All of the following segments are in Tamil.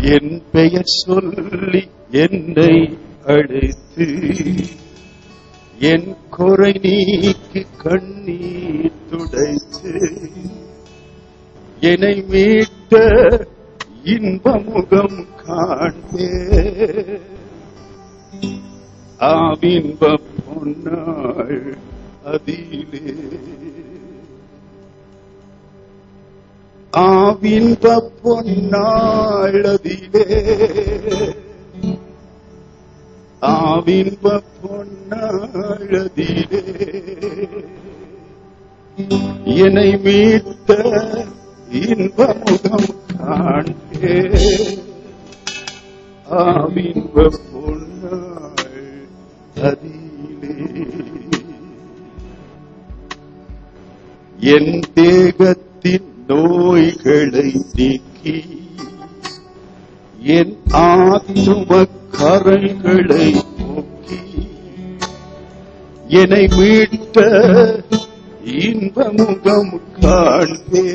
என் பெயர் சொல்லி என்னை அழைத்து என் குறை நீக்கி கண்ணீர் துடைத்து என்னை மீட்ட இன்பமுகம் காண்பே ஆவின்ப பொன்னாள் அதிலே ஆவின்ப பொன்னாள் அதிலே ஆவின்ப பொன்னாள் அதிலே என்னை மீட்ட இன்பமுகம் காண்பே ஆவின்ப பொன்னாள் அதிலே என் தேகத்தின் நோய்களை நீக்கி என் ஆத்தும கரைகளை போக்கி என்னை மீட்ட இன்பமுகம் காண்பே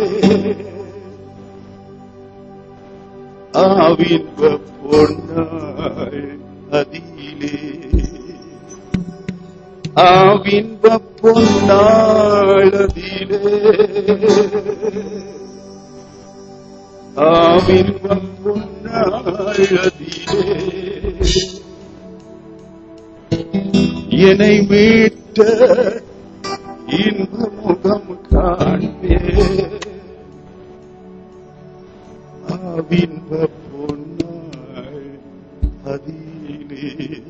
ஆவின்ப பொன்னாள் அதிலே ஆவின்ப பொன்னாளதிலே ஆவின்ப பொன்னாளதிலே என்னை மீட்ட இன்பமுகம் காண்பே ஆவின்ப பொன்னாள் அதிலே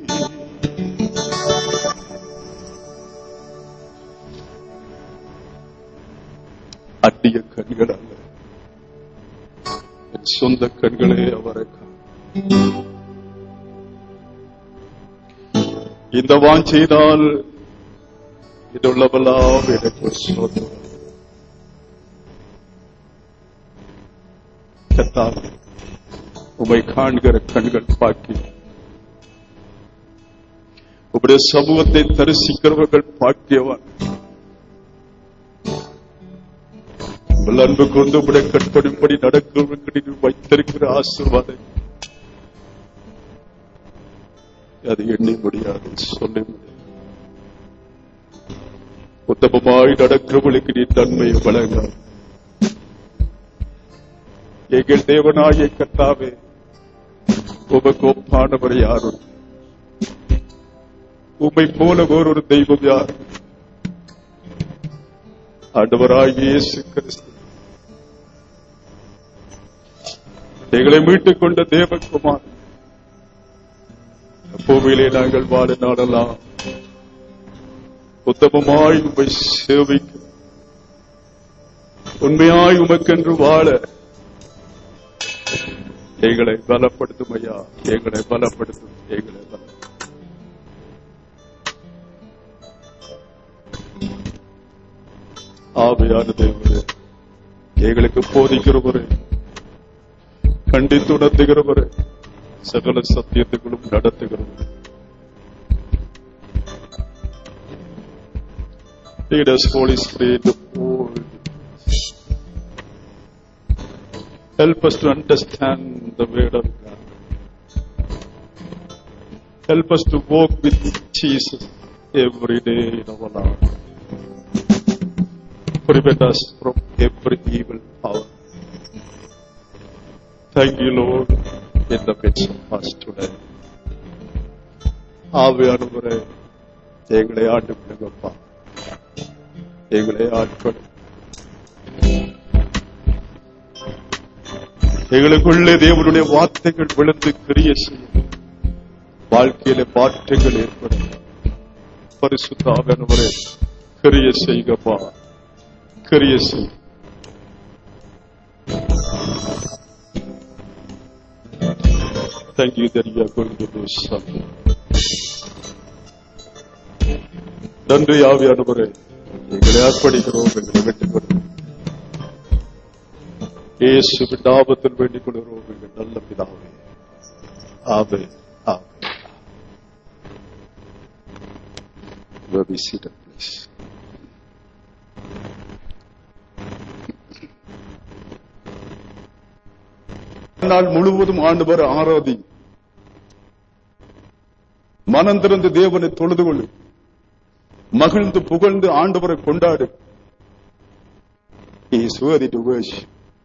அந்நிய கண்கள் அல்ல என் சொந்த கண்களே அவரை காணும். இந்த வாஞ்சையினால் இதுள்ளவெல்லாம் எனக்கு சொந்தம் கர்த்தாவே, உம்மை காண்கிற கண்கள் பாக்கி உம்முடைய சமூகத்தை தரிசிக்கிறவர்கள் பாக்கியவான் உங்கள் அன்பு கொண்டு உடைய கற்படிப்படி நடக்கிறவர்களுக்கு நீங்கள் வைத்திருக்கிற ஆசீர்வாதம் அது எண்ணி முடியாது சொல்ல முடியாது உத்தமமாய் நடக்கிறவர்களுக்கு நீ நன்மை வழங்க எங்கள் தேவனாய கர்த்தாவே உமக்கு ஒப்பானவர் யாரும் உம்மை போல வேறொரு தெய்வம் யார் ஆண்டவராகிய இயேசு கிறிஸ்து எங்களை மீட்டுக் கொண்ட தேவகுமார் பூமியிலே நாங்கள் வாழ நாடலாம் உத்தமமாய் உம்மை சேவிக்க உண்மையாய் உமக்கென்று வாழ எங்களை பலப்படுத்தும் ஐயா எங்களை பலப்படுத்தும் எங்களை பலப்படுத்தும் ஆவையான தேவரே எங்களுக்கு போதிக்கிறவரே கண்டித்து உணர்த்துகிறவரே சகல சத்தியத்துகளும் நடத்துகிறவரே Lead us, Holy Spirit, to hold. Help us to understand the word of God. Help us to walk with Jesus every day in our life. Prevent us from every evil power. Thank you, Lord, in the midst of us today. ஆவியானவரே எங்களை ஆண்டு பிள்ளைங்கப்பா எங்களை ஆட்கள் எங்களுக்குள்ளே தேவனுடைய வார்த்தைகள் விழுந்து கிரிய செய்யும் வாழ்க்கையில மாற்றங்கள் ஏற்படும் பரிசுத்தாவியானவரே கிரிய செய்கப்பா கிரிய செய் Thank you that you are going to do something. நன்றி ஆவியானவரே எங்களை அர்ப்பணிக்கிறோம் எங்களை வெட்டுக் கொடுக்கிறோம் இயேசு நாமத்தில் வேண்டிக் கொள்கிறோம் எங்கள் நல்ல பிதாவே ஆவே ஆவே Be seated, please. நாள் முழுவதும் ஆண்டவர் ஆராதி மனம் திறந்து தேவனை தொழுது கொள்ளு மகிழ்ந்து புகழ்ந்து ஆண்டவரை கொண்டாடு He is worthy to worship.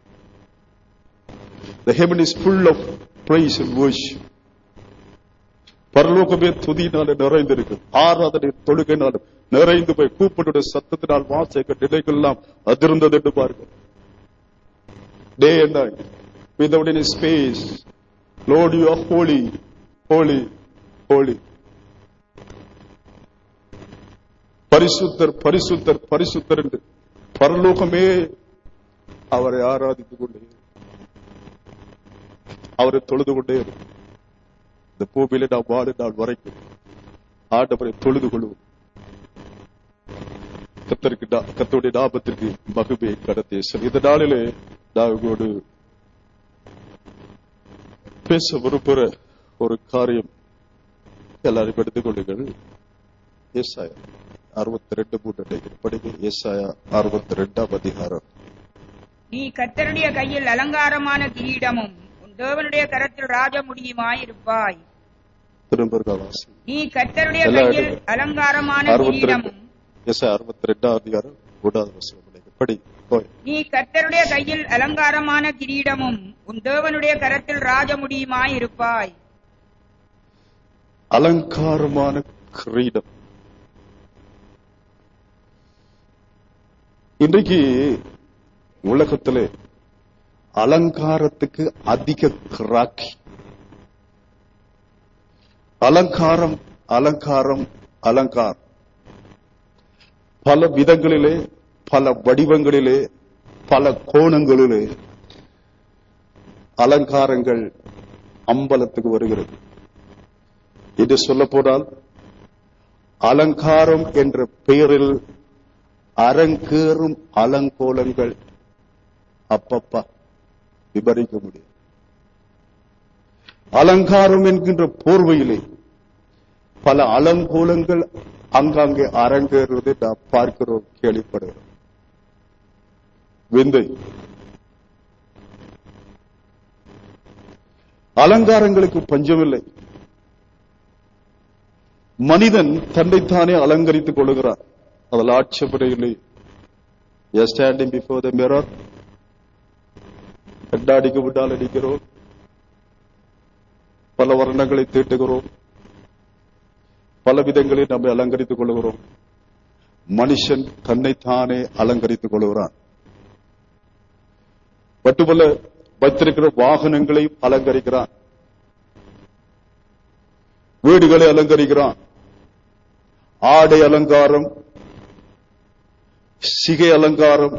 The heaven is full of praise and worship. பரலோகமே துதியினால நிறைந்திருக்கு ஆராதனை தொழுகையினால் நிறைந்து போய் கூப்பிட்டு சத்தத்தினால் வாசக நிலைகள்லாம் அதிர்ந்தது என்று பாருங்க day and night without any space lord you are holy holy holy பரிசுத்தர் பரிசுத்தர் பரிசுத்தர் என்று பரலோகமே அவரை ஆராதித்துக் கொண்டே இரு. அவரை தொழுது கொண்டே இரு. இந்த பூமியில நாம் வாழ நாள் வரைக்கும் ஆண்டவரை தொழுது கொள்வோம் கத்தருக்கு நா- கர்த்தருடைய லாபத்திற்கு மகிமையை கடத்தே செல் இந்த நாளிலே நான் உங்களோடு பேச விரும்புகிற ஒரு காரியம் எல்லாரும் எடுத்துக் கொள்ளுங்கள் ஏசாயா அறுபத்தி ரெண்டு மூன்று நினைக்கிறேன். படிங்க ஏசாயா அறுபத்தி ரெண்டாம் அதிகாரம் நீ கர்த்தருடைய கையில் அலங்காரமான கிரீடமும் உன் தேவனுடைய கரத்தில் ராஜ முடியுமாயிருப்பாய் திரும்ப இருக்கா வாசி நீ கர்த்தருடைய எல்லாம் கையில் எடுங்க. அலங்காரமான அறுபத்தி ரெண்டு கிரீடமும் ஏசாயா அறுபத்தி ரெண்டாம் அதிகாரம் மூன்றாவது வசனம் நினைக்கிறேன். படி போய் நீ கர்த்தருடைய கையில் அலங்காரமான கிரீடமும் உன் தேவனுடைய கரத்தில் ராஜ முடியுமாயிருப்பாய் அலங்காரமான கிரீடம் இன்றைக்கு உலகத்திலே அலங்காரத்துக்கு அதிக கிராக்கி அலங்காரம் அலங்காரம் அலங்காரம் பல விதங்களிலே பல வடிவங்களிலே பல கோணங்களிலே அலங்காரங்கள் அம்பலத்துக்கு வருகிறது இது சொல்ல போனால் அலங்காரம் என்ற பெயரில் அரங்கேறும் அலங்கோலங்கள் அப்பப்பா விவரிக்க முடியும் அலங்காரம் என்கின்ற போர்வையிலே பல அலங்கோலங்கள் அங்காங்கே அரங்கேறுவதை நாம் பார்க்கிறோம் கேள்விப்படுகிறோம் விந்தை அலங்காரங்களுக்கு பஞ்சமில்லை மனிதன் தன்னைத்தானே அலங்கரித்துக் கொள்கிறார் அதில் ஆட்சேபனை இல்லை ஸ்டாண்டிங் பிஃபோர் த மிரர் கண்ணாடிக்கு விட்டால் அடிக்கிறோம் பல வர்ணங்களை தீட்டுகிறோம் பல விதங்களில் நம்மை அலங்கரித்துக் கொள்கிறோம் மனுஷன் தன்னைத்தானே அலங்கரித்துக் கொள்கிறான் மட்டுமல்ல வைத்திருக்கிற வாகனங்களை அலங்கரிக்கிறான் வீடுகளை அலங்கரிக்கிறான் ஆடை அலங்காரம் சிகை அலங்காரம்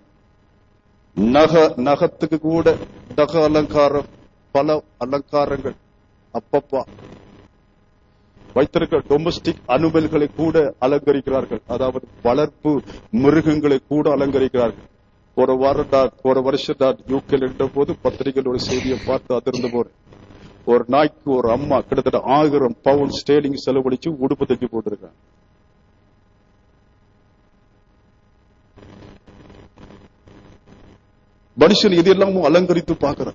நக நகத்துக்கு கூட நக அலங்காரம் பல அலங்காரங்கள் அப்பப்பா வைத்திருக்கிற டொமஸ்டிக் அனுமல்களை கூட அலங்கரிக்கிறார்கள் அதாவது வளர்ப்பு மிருகங்களை கூட அலங்கரிக்கிறார்கள் ஒரு வாரம் நான் ஒரு வருஷம் நான் யூகேல இருந்த போது பத்திரிகையில் ஒரு செய்தியை பார்த்து அதிர்ந்து போறேன் ஒரு நாய்க்கு ஒரு அம்மா கிட்டத்தட்ட ஆயிரம் பவுண்ட் ஸ்டேலிங் செலவழிச்சு உடுப்பு தைச்சு போட்டிருக்காங்க மனுஷன் இது எல்லாமும் அலங்கரித்து பார்க்கிறான்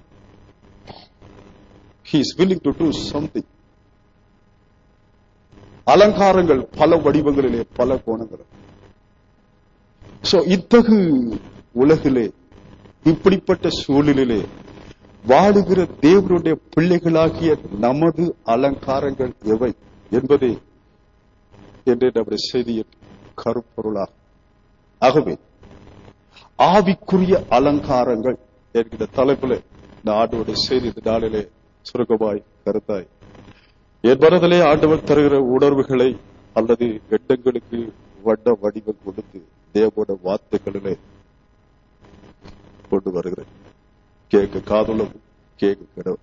he is willing to do something அலங்காரங்கள் பல வடிவங்களிலே பல கோணங்கள் சோ இத்தகு உலகிலே இப்படிப்பட்ட சூழலிலே வாழுகிற தேவனுடைய பிள்ளைகளாகிய நமது அலங்காரங்கள் எவை என்பதே என்று நம்முடைய செய்தியின் கருப்பொருளாகும் ஆகவே ஆவிக்குரிய அலங்காரங்கள் என்கிற தலைப்பில் இந்த ஆண்டவருடைய செய்தி இந்த நாளிலே சுருக்கமாய் கருத்தாய் என் மனதிலே ஆண்டவர் தருகிற உணர்வுகளை அல்லது எண்ணங்களுக்கு வண்ண வடிவம் கொடுத்து தேவோட வார்த்தைகளிலே கொண்டு வருகிறேன் கேட்க காதுள்ளது கேட்க கிடவு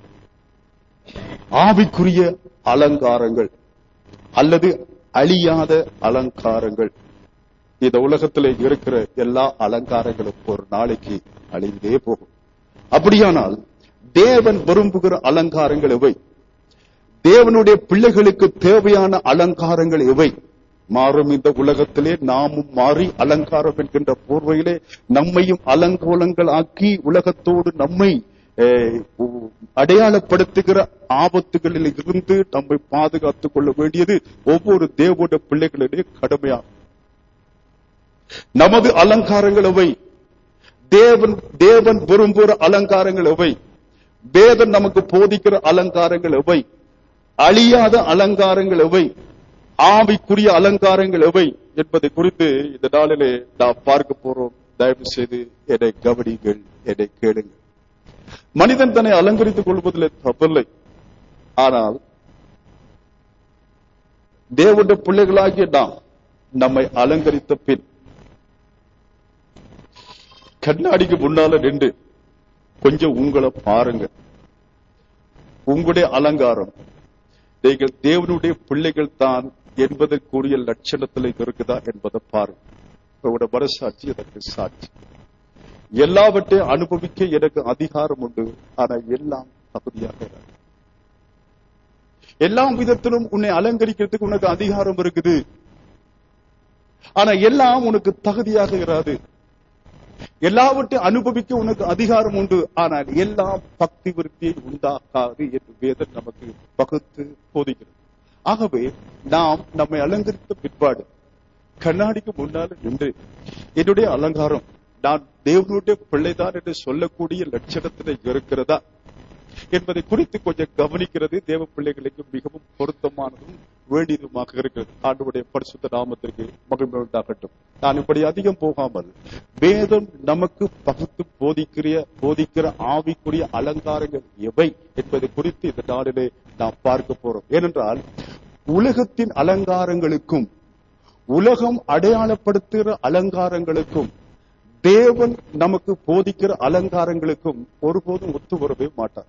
ஆவிக்குரிய அலங்காரங்கள் அல்லது அழியாத அலங்காரங்கள் இந்த உலகத்தில் இருக்கிற எல்லா அலங்காரங்களும் ஒரு நாளைக்கு அழிந்தே போகும் அப்படியானால் தேவன் விரும்புகிற அலங்காரங்கள் எவை தேவனுடைய பிள்ளைகளுக்கு தேவையான அலங்காரங்கள் எவை மாறும் இந்த உலகத்திலே நாமும் மாறி அலங்காரம் என்கின்ற போர்வையிலே நம்மையும் அலங்கோலங்கள் ஆக்கி உலகத்தோடு நம்மை அஹ், உ- அடையாளப்படுத்துகிற ஆபத்துகளில் இருந்து நம்மை பாதுகாத்துக் கொள்ள வேண்டியது ஒவ்வொரு தேவோட பிள்ளைகளுடைய கடமையாகும் நமது அலங்காரங்கள் எவை தேவன் தேவன் விரும்புகிற அலங்காரங்கள் எவை வேதன் நமக்கு போதிக்கிற அலங்காரங்கள் எவை அழியாத அலங்காரங்கள் எவை ஆவிக்குரிய அலங்காரங்கள் எவை என்பதை குறித்து இந்த நாளிலே நாம் பார்க்க போறோம் தயவு செய்து என்னை கவனிங்கள் என்னை கேளுங்கள் மனிதன் தன்னை அலங்கரித்துக் கொள்வதில் தப்பில்லை ஆனால் தேவனுடைய பிள்ளைகளாகிய நாம் நம்மை அலங்கரித்த பின் கண்ணாடிக்கு முன்னால நின்று கொஞ்சம் உங்களை பாருங்க உங்களுடைய அலங்காரம் நீங்கள் தேவனுடைய பிள்ளைகள் தான் என்பதற்குரிய லட்சணத்தில் இருக்குதா என்பதை பாருங்க உங்களோட மனசாட்சி அதற்கு சாட்சி எல்லாவற்றையும் அனுபவிக்க எனக்கு அதிகாரம் உண்டு ஆனா எல்லாம் தகுதியாக இராது. எல்லா விதத்திலும் உன்னை அலங்கரிக்கிறதுக்கு உனக்கு அதிகாரம் இருக்குது ஆனா எல்லாம் உனக்கு தகுதியாக இராது எல்லாவற்றையும் அனுபவிக்க உனக்கு அதிகாரம் உண்டு ஆனால் எல்லாம் பக்தி விருத்தியை உண்டாக்காது என்று வேதம் நமக்கு பகுத்து போதிக்கிறது ஆகவே நாம் நம்மை அலங்கரித்த பிற்பாடு கண்ணாடிக்கு முன்னால நின்று என்னுடைய அலங்காரம் நான் தேவனுடைய பிள்ளைதான் என்று சொல்லக்கூடிய லட்சணத்தில் இருக்கிறதா என்பதை குறித்து கொஞ்சம் கவனிக்கிறது தேவ பிள்ளைகளுக்கு மிகவும் பொருத்தமானதும் வேண்டியதுமாக இருக்கிறது ஆண்டவருடைய பரிசுத்த நாமத்திற்கு மகிழ்ச்சி உண்டாகட்டும் நான் இப்படி அதிகம் போகாமல் வேதம் நமக்கு பகுத்து போதிக்கிற போதிக்கிற ஆவிக்குரிய அலங்காரங்கள் எவை என்பதை குறித்து இந்த நாளிலே நாம் பார்க்க போறோம் ஏனென்றால் உலகத்தின் அலங்காரங்களுக்கும் உலகம் அடையாளப்படுத்துகிற அலங்காரங்களுக்கும் தேவன் நமக்கு போதிக்கிற அலங்காரங்களுக்கும் ஒருபோதும் ஒத்து வரவே மாட்டார்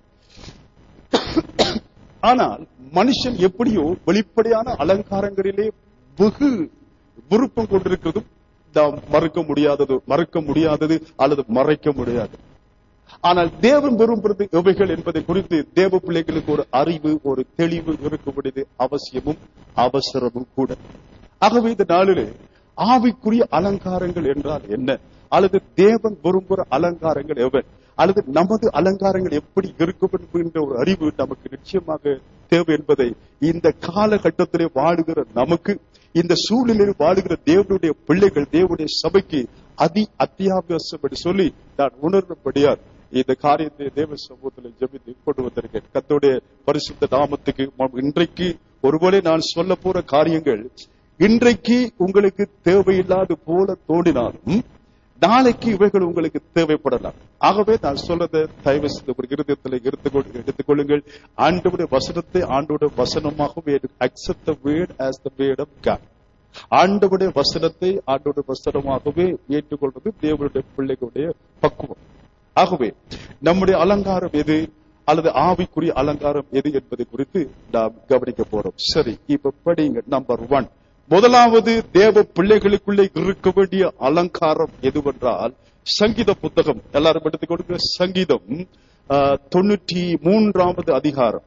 ஆனால் மனுஷன் எப்படியோ வெளிப்படையான அலங்காரங்களிலே வெகு விருப்பம் கொண்டிருக்கிறதும் நாம் மறுக்க முடியாதது மறுக்க முடியாதது அல்லது மறைக்க முடியாது ஆனால் தேவன் விரும்புறது எவைகள் என்பதை குறித்து தேவ பிள்ளைகளுக்கு ஒரு அறிவு ஒரு தெளிவு இருக்க வேண்டியது அவசியமும் அவசரமும் கூட ஆகவே இந்த நாளிலே ஆவிக்குரிய அலங்காரங்கள் என்றால் என்ன அல்லது தேவன் விரும்புகிற அலங்காரங்கள் எவை அல்லது நமது அலங்காரங்கள் எப்படி இருக்கும் என்கின்ற ஒரு அறிவு நமக்கு நிச்சயமாக தேவை என்பதை இந்த காலகட்டத்திலே வாழுகிற நமக்கு இந்த சூழ்நிலையில் வாழுகிற தேவனுடைய பிள்ளைகள் தேவனுடைய சபைக்கு அதி அத்தியாவசியம் என்று சொல்லி நான் உணர்ந்தபடியார் இந்த காரியத்தை தேவ சமூகத்தில் ஜெபித்து கொண்டு வந்திருக்கேன் கத்தோடைய பரிசுத்த நாமத்துக்கு ம- இன்றைக்கு ஒருவேளை நான் சொல்ல போற காரியங்கள் இன்றைக்கு உங்களுக்கு தேவையில்லாது போல தோன்றினாலும் நாளைக்கு இவைகள் உங்களுக்கு தேவைப்படலாம் ஆகவே நான் சொல்றதை தயவு செய்து ஒரு இருதயத்தில் எடுத்துக்கொள்- எடுத்துக்கொள்ளுங்கள் ஆண்டவுடைய வசனத்தை ஆண்டோட வசனமாகவே accept the word as the word of God ஆண்டவுடைய வசனத்தை ஆண்டோட வசனமாகவே ஏற்றுக்கொள்வது தேவனுடைய பிள்ளைகளுடைய பக்குவம் ஆகவே நம்முடைய அலங்காரம் எது அல்லது ஆவிக்குரிய அலங்காரம் எது என்பதை குறித்து நாம் கவனிக்க போறோம் சரி இப்ப படிங்க நம்பர் ஒன் முதலாவது தேவ பிள்ளைகளுக்குள்ளே இருக்க வேண்டிய அலங்காரம் எதுவென்றால் சங்கீத புத்தகம் எல்லாரும் எடுத்துக் கொடுங்க சங்கீதம் ஆஹ், தொண்ணூற்றி மூன்றாவது அதிகாரம்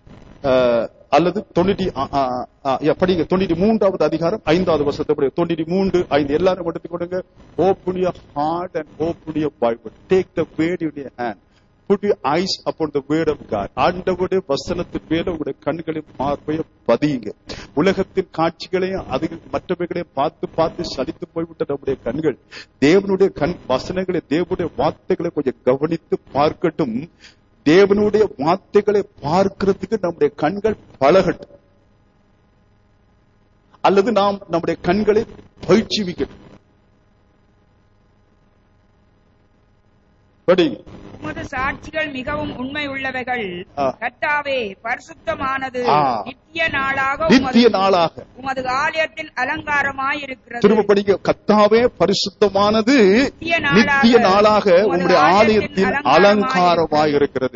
ஆஹ், அல்லது தொண்ணூற்றி ஆ, ஆ, ஆ, யா, படிங்க தொண்ணூற்றி மூன்றாவது அதிகாரம் ஐந்தாவது வருஷத்தை படி தொண்ணூற்றி மூன்று ஐந்து எல்லாரும் எடுத்துக் கொடுங்க open your heart and open your Bible take the word in your hand put you eyes upon the word of God ஆண்டவருடைய வசனத்தின் மேல உங்களுடைய கண்களின் பார்வையை பதியுங்க உலகத்தின் காட்சிகளையும் அது மற்றவைகளையும் பார்த்து பார்த்து சலித்து போய்விட்ட நம்முடைய கண்கள் தேவனுடைய கண் வசனங்களை தேவனுடைய வார்த்தைகளை கொஞ்சம் கவனித்து பார்க்கட்டும் தேவனுடைய வார்த்தைகளை பார்க்கிறதுக்கு நம்முடைய கண்கள் பழகட்டும் அல்லது நாம் நம்முடைய கண்களை பயிற்சிவிக்கட்டும் படி உமது சாட்சிகள் மிகவும் உண்மை உள்ளவைகள் ஆ. கர்த்தாவே பரிசுத்தமானது ஆ. நித்திய நாளாக நித்திய உமது- நாளாக உமது ஆலயத்தில் அலங்காரமாயிருக்கிறது திரும்ப படிங்க கத்தாவே பரிசுத்தமானது நித்திய நாளாக நித்திய நாளாக உமது உம்முடைய ஆலயத்தின் ஆலயத்தின் அலங்காரமாய் அலங்காரமாய் இருக்கிறது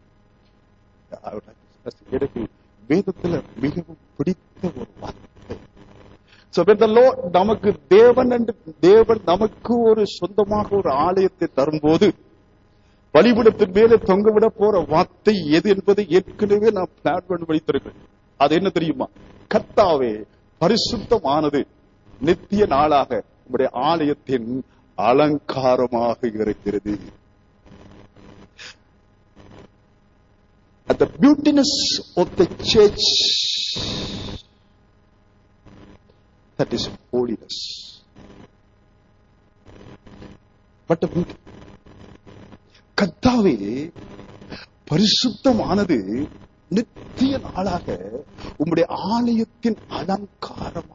எனக்கு வேதத்துல மிகவும் பிடித்த ஒரு வார்த்தை So when the Lord நமக்கு தேவன் என்று தேவன் நமக்கு ஒரு சொந்தமாக ஒரு ஆலயத்தை தரும்போது பலிபீடத்தின் மேலே தொங்கவிட போற வார்த்தை எது என்பதை ஏற்கனவே நான் பிளான் பண்ணி வைத்திருக்கிறேன் அது என்ன தெரியுமா கர்த்தாவே பரிசுத்தமானது நித்திய நாளாக உங்களுடைய ஆலயத்தின் அலங்காரமாக இருக்கிறது the beautiness of the church that is holiness but the beauty கர்த்தாவே பரிசுத்தமானது நித்திய நாளாக உம்முடைய ஆலயத்தின் அலங்காரமாக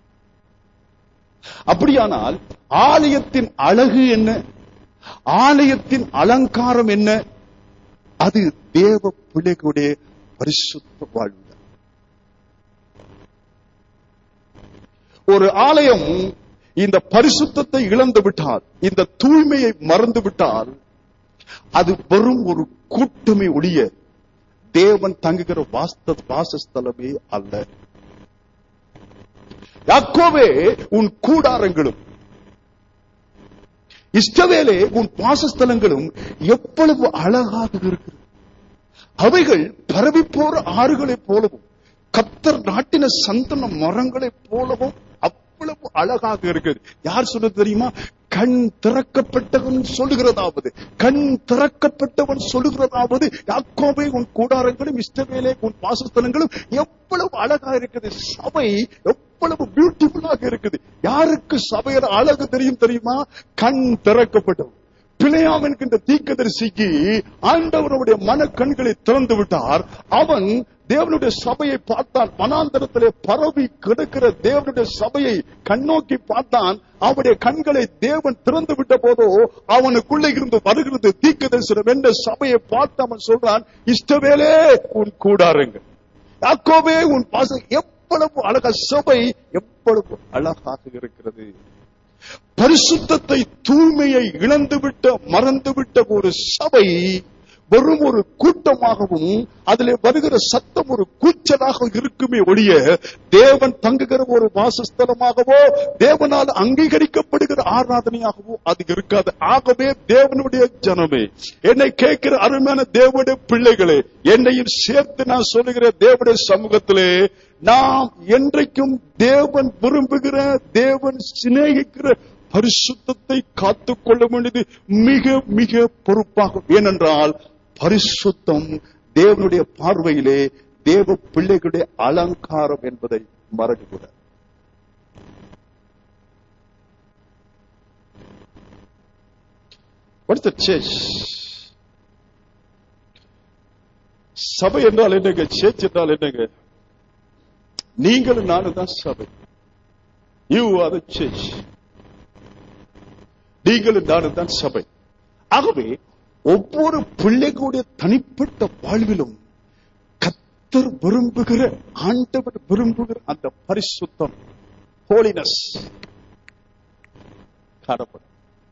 அப்படியானால் ஆலயத்தின் அழகு என்ன ஆலயத்தின் அலங்காரம் என்ன அது தேவ பிள்ளைகளுடைய பரிசுத்த வாழ்வு ஒரு ஆலயம் இந்த பரிசுத்தத்தை இழந்து விட்டால் இந்த தூய்மையை மறந்து விட்டால் அது வெறும் ஒரு கூட்டமே ஒழிய தேவன் தங்குகிற வாஸ்த வாசஸ்தலமே அல்ல யாக்கோவே உன் கூடாரங்களும் இஷ்டவேலே உன் வாசஸ்தலங்களும் எவ்வளவு அழகாக இருக்கிறது அவைகள் பரவி போற ஆறுகளைப் போலவும் கத்தர் நாட்டின சந்தன மரங்களைப் போலவும் அவ்வளவு அழகாக இருக்குது யார் சொல்றது தெரியுமா கண் திறக்கப்பட்டவன் சொல்லுகிறதாவது கண் திறக்கப்பட்டவன் சொல்லுகிறதாவது யாக்கோபே உன் கூடாரங்களும் இஷ்டவேலே உன் வாசஸ்தலங்களும் எவ்வளவு அழகா இருக்குது சபை எவ்வளவு பியூட்டிஃபுல்லாக இருக்குது யாருக்கு சபையோட அழகு தெரியும் தெரியுமா கண் திறக்கப்பட்டவன் பிழையாம் என்கின்ற தீக்கதரிசிக்கு ஆண்டவருடைய மன கண்களை திறந்து விட்டார் அவன் தேவனுடைய சபையை பார்த்தான் வனாந்தரத்திலே பரவி கிடக்கிற தேவனுடைய சபையை கண்ணோக்கி பார்த்தான் அவனுடைய கண்களை தேவன் திறந்து விட்ட போதோ அவனுக்குள்ளே இருந்து வருகிறது தீக்க தரிசனம் என்ற சபையை பார்த்து அவன் சொல்றான் இஷ்டவேலே உன் கூடாருங்க யாக்கோவே உன் பாசம் எவ்வளவு அழகா சபை எவ்வளவு அழகாக இருக்கிறது பரிசுத்தத்தை தூய்மையை இழந்துவிட்ட மறந்துவிட்ட ஒரு சபை வெறும் ஒரு கூட்டமாகவும் அதிலே வருகிற சத்தம் ஒரு கூச்சலாக இருக்குமே ஒழிய தேவன் தங்குகிற ஒரு வாசஸ்தலமாகவோ தேவனால் அங்கீகரிக்கப்படுகிற ஆராதனையாகவோ அது இருக்காது ஆகவே தேவனுடைய ஜனமே என்னை கேட்கிற அருமையான தேவனுடைய பிள்ளைகளே என்னையும் சேர்த்து நான் சொல்லுகிற தேவனுடைய சமூகத்திலே நாம் என்றைக்கும் தேவன் விரும்புகிற தேவன் சிநேகிக்கிற பரிசுத்தத்தை காத்துக்கொள்ள வேண்டியது மிக மிக பொறுப்பாகும் ஏனென்றால் பரிசுத்தம் தேவனுடைய பார்வையிலே தேவ பிள்ளைகளுடைய அலங்காரம் என்பதை மறந்துவிட What's the church? சபை என்றால் என்னங்க சேர்ச் என்றால் என்னங்க நீங்களும் நானும் தான் சபை யூ ஆர் த சேர்ச் நீங்களும் நானும் தான் சபை ஆகவே ஒவ்வொரு பிள்ளைகளுடைய தனிப்பட்ட வாழ்விலும் கத்தர் விரும்புகிற ஆண்டவர் விரும்புகிற அந்த பரிசுத்தம் ஹோலினஸ் காணப்படும்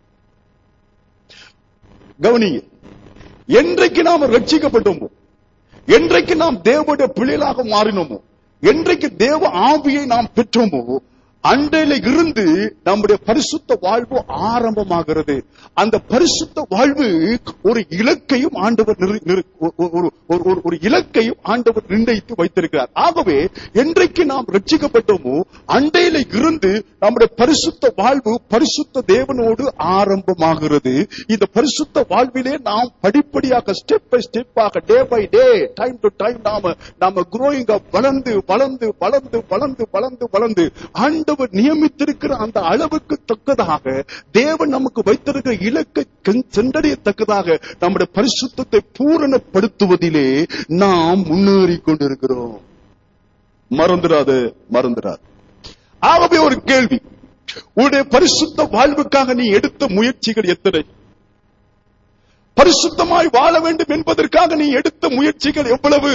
கவனிங்க என்றைக்கு நாம் ரட்சிக்கப்பட்டோமோ என்றைக்கு நாம் தேவனுடைய பிள்ளைகளாக மாறினோமோ என்றைக்கு தேவ ஆவியை நாம் பெற்றோமோ அண்டையில இருந்து நம்முடைய பரிசுத்த வாழ்வு ஆரம்பமாகிறது அந்த பரிசுத்த வாழ்வு ஒரு இலக்கையும் ஆண்டவர் நிர்- நிர்- ஒரு- ஒரு- ஒரு- ஒரு இலக்கையும் ஆண்டவர் நிர்ணயித்து வைத்திருக்கிறார் ஆகவே என்றைக்கு நாம் ரட்சிக்கப்பட்டோமோ அண்டையில இருந்து நம்முடைய பரிசுத்த வாழ்வு பரிசுத்த தேவனோடு ஆரம்பமாகிறது இந்த பரிசுத்த வாழ்விலே நாம் படிப்படியாக ஸ்டெப் பை ஸ்டெப்பாக day by day time to time நாம நாம குரோயிங் வளர்ந்து வளர்ந்து வளர்ந்து வளர்ந்து வளர்ந்து வளர்ந்து ஆண்டவர் நியமித்திருக்கிற அந்த அளவுக்கு தக்கதாக தேவன் நமக்கு வைத்திருக்கிற இலக்கை கென்- சென்றடையத்தக்கதாக நம்முடைய பரிசுத்தத்தை பூரணப்படுத்துவதிலே நாம் முன்னேறி கொண்டிருக்கிறோம் மறந்துடாது மறந்துடாது ஆகவே ஒரு கேள்வி உன்னுடைய பரிசுத்த வாழ்வுக்காக நீ எடுத்த முயற்சிகள் எத்தனை பரிசுத்தமாய் வாழ வேண்டும் என்பதற்காக நீ எடுத்த முயற்சிகள் எவ்வளவு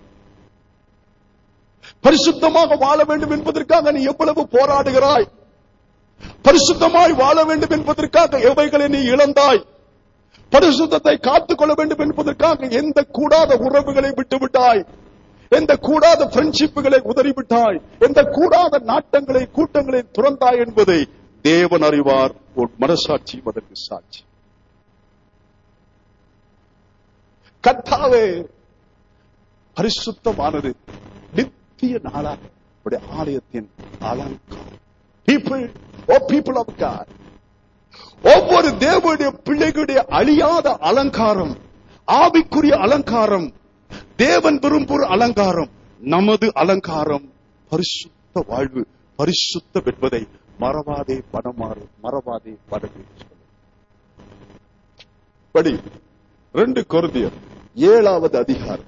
பரிசுத்தமாக வாழ வேண்டும் என்பதற்காக நீ எவ்வளவு போராடுகிறாய் பரிசுத்தமாய் வாழ வேண்டும் என்பதற்காக எவைகளை நீ இழந்தாய் பரிசுத்தத்தை காத்துக்கொள்ள வேண்டும் என்பதற்காக எந்த கூடாத உறவுகளை விட்டுவிட்டாய் எந்த கூடாத ஃப்ரெண்ட்ஷிப்புகளை உதறிவிட்டாய் எந்த கூடாத நாட்டங்களை கூட்டங்களை துறந்தாய் என்பதை தேவன் அறிவார் உன் மனசாட்சி அதற்கு சாட்சி கத்தாவே பரிசுத்தமானது நித்திய நாளாக உடைய ஆலயத்தின் அலங்காரம் people oh people of God ஒவ்வொரு தேவனுடைய பிள்ளைகளுடைய அழியாத அலங்காரம் ஆவிக்குரிய அலங்காரம் தேவன் விரும்பும் அலங்காரம் நமது அலங்காரம் பரிசுத்த வாழ்வு பரிசுத்த என்பதை மறவாதே பணமாறு மறவாதே படகு படி ரெண்டு கொருந்தியர் ஏழாவது அதிகாரம்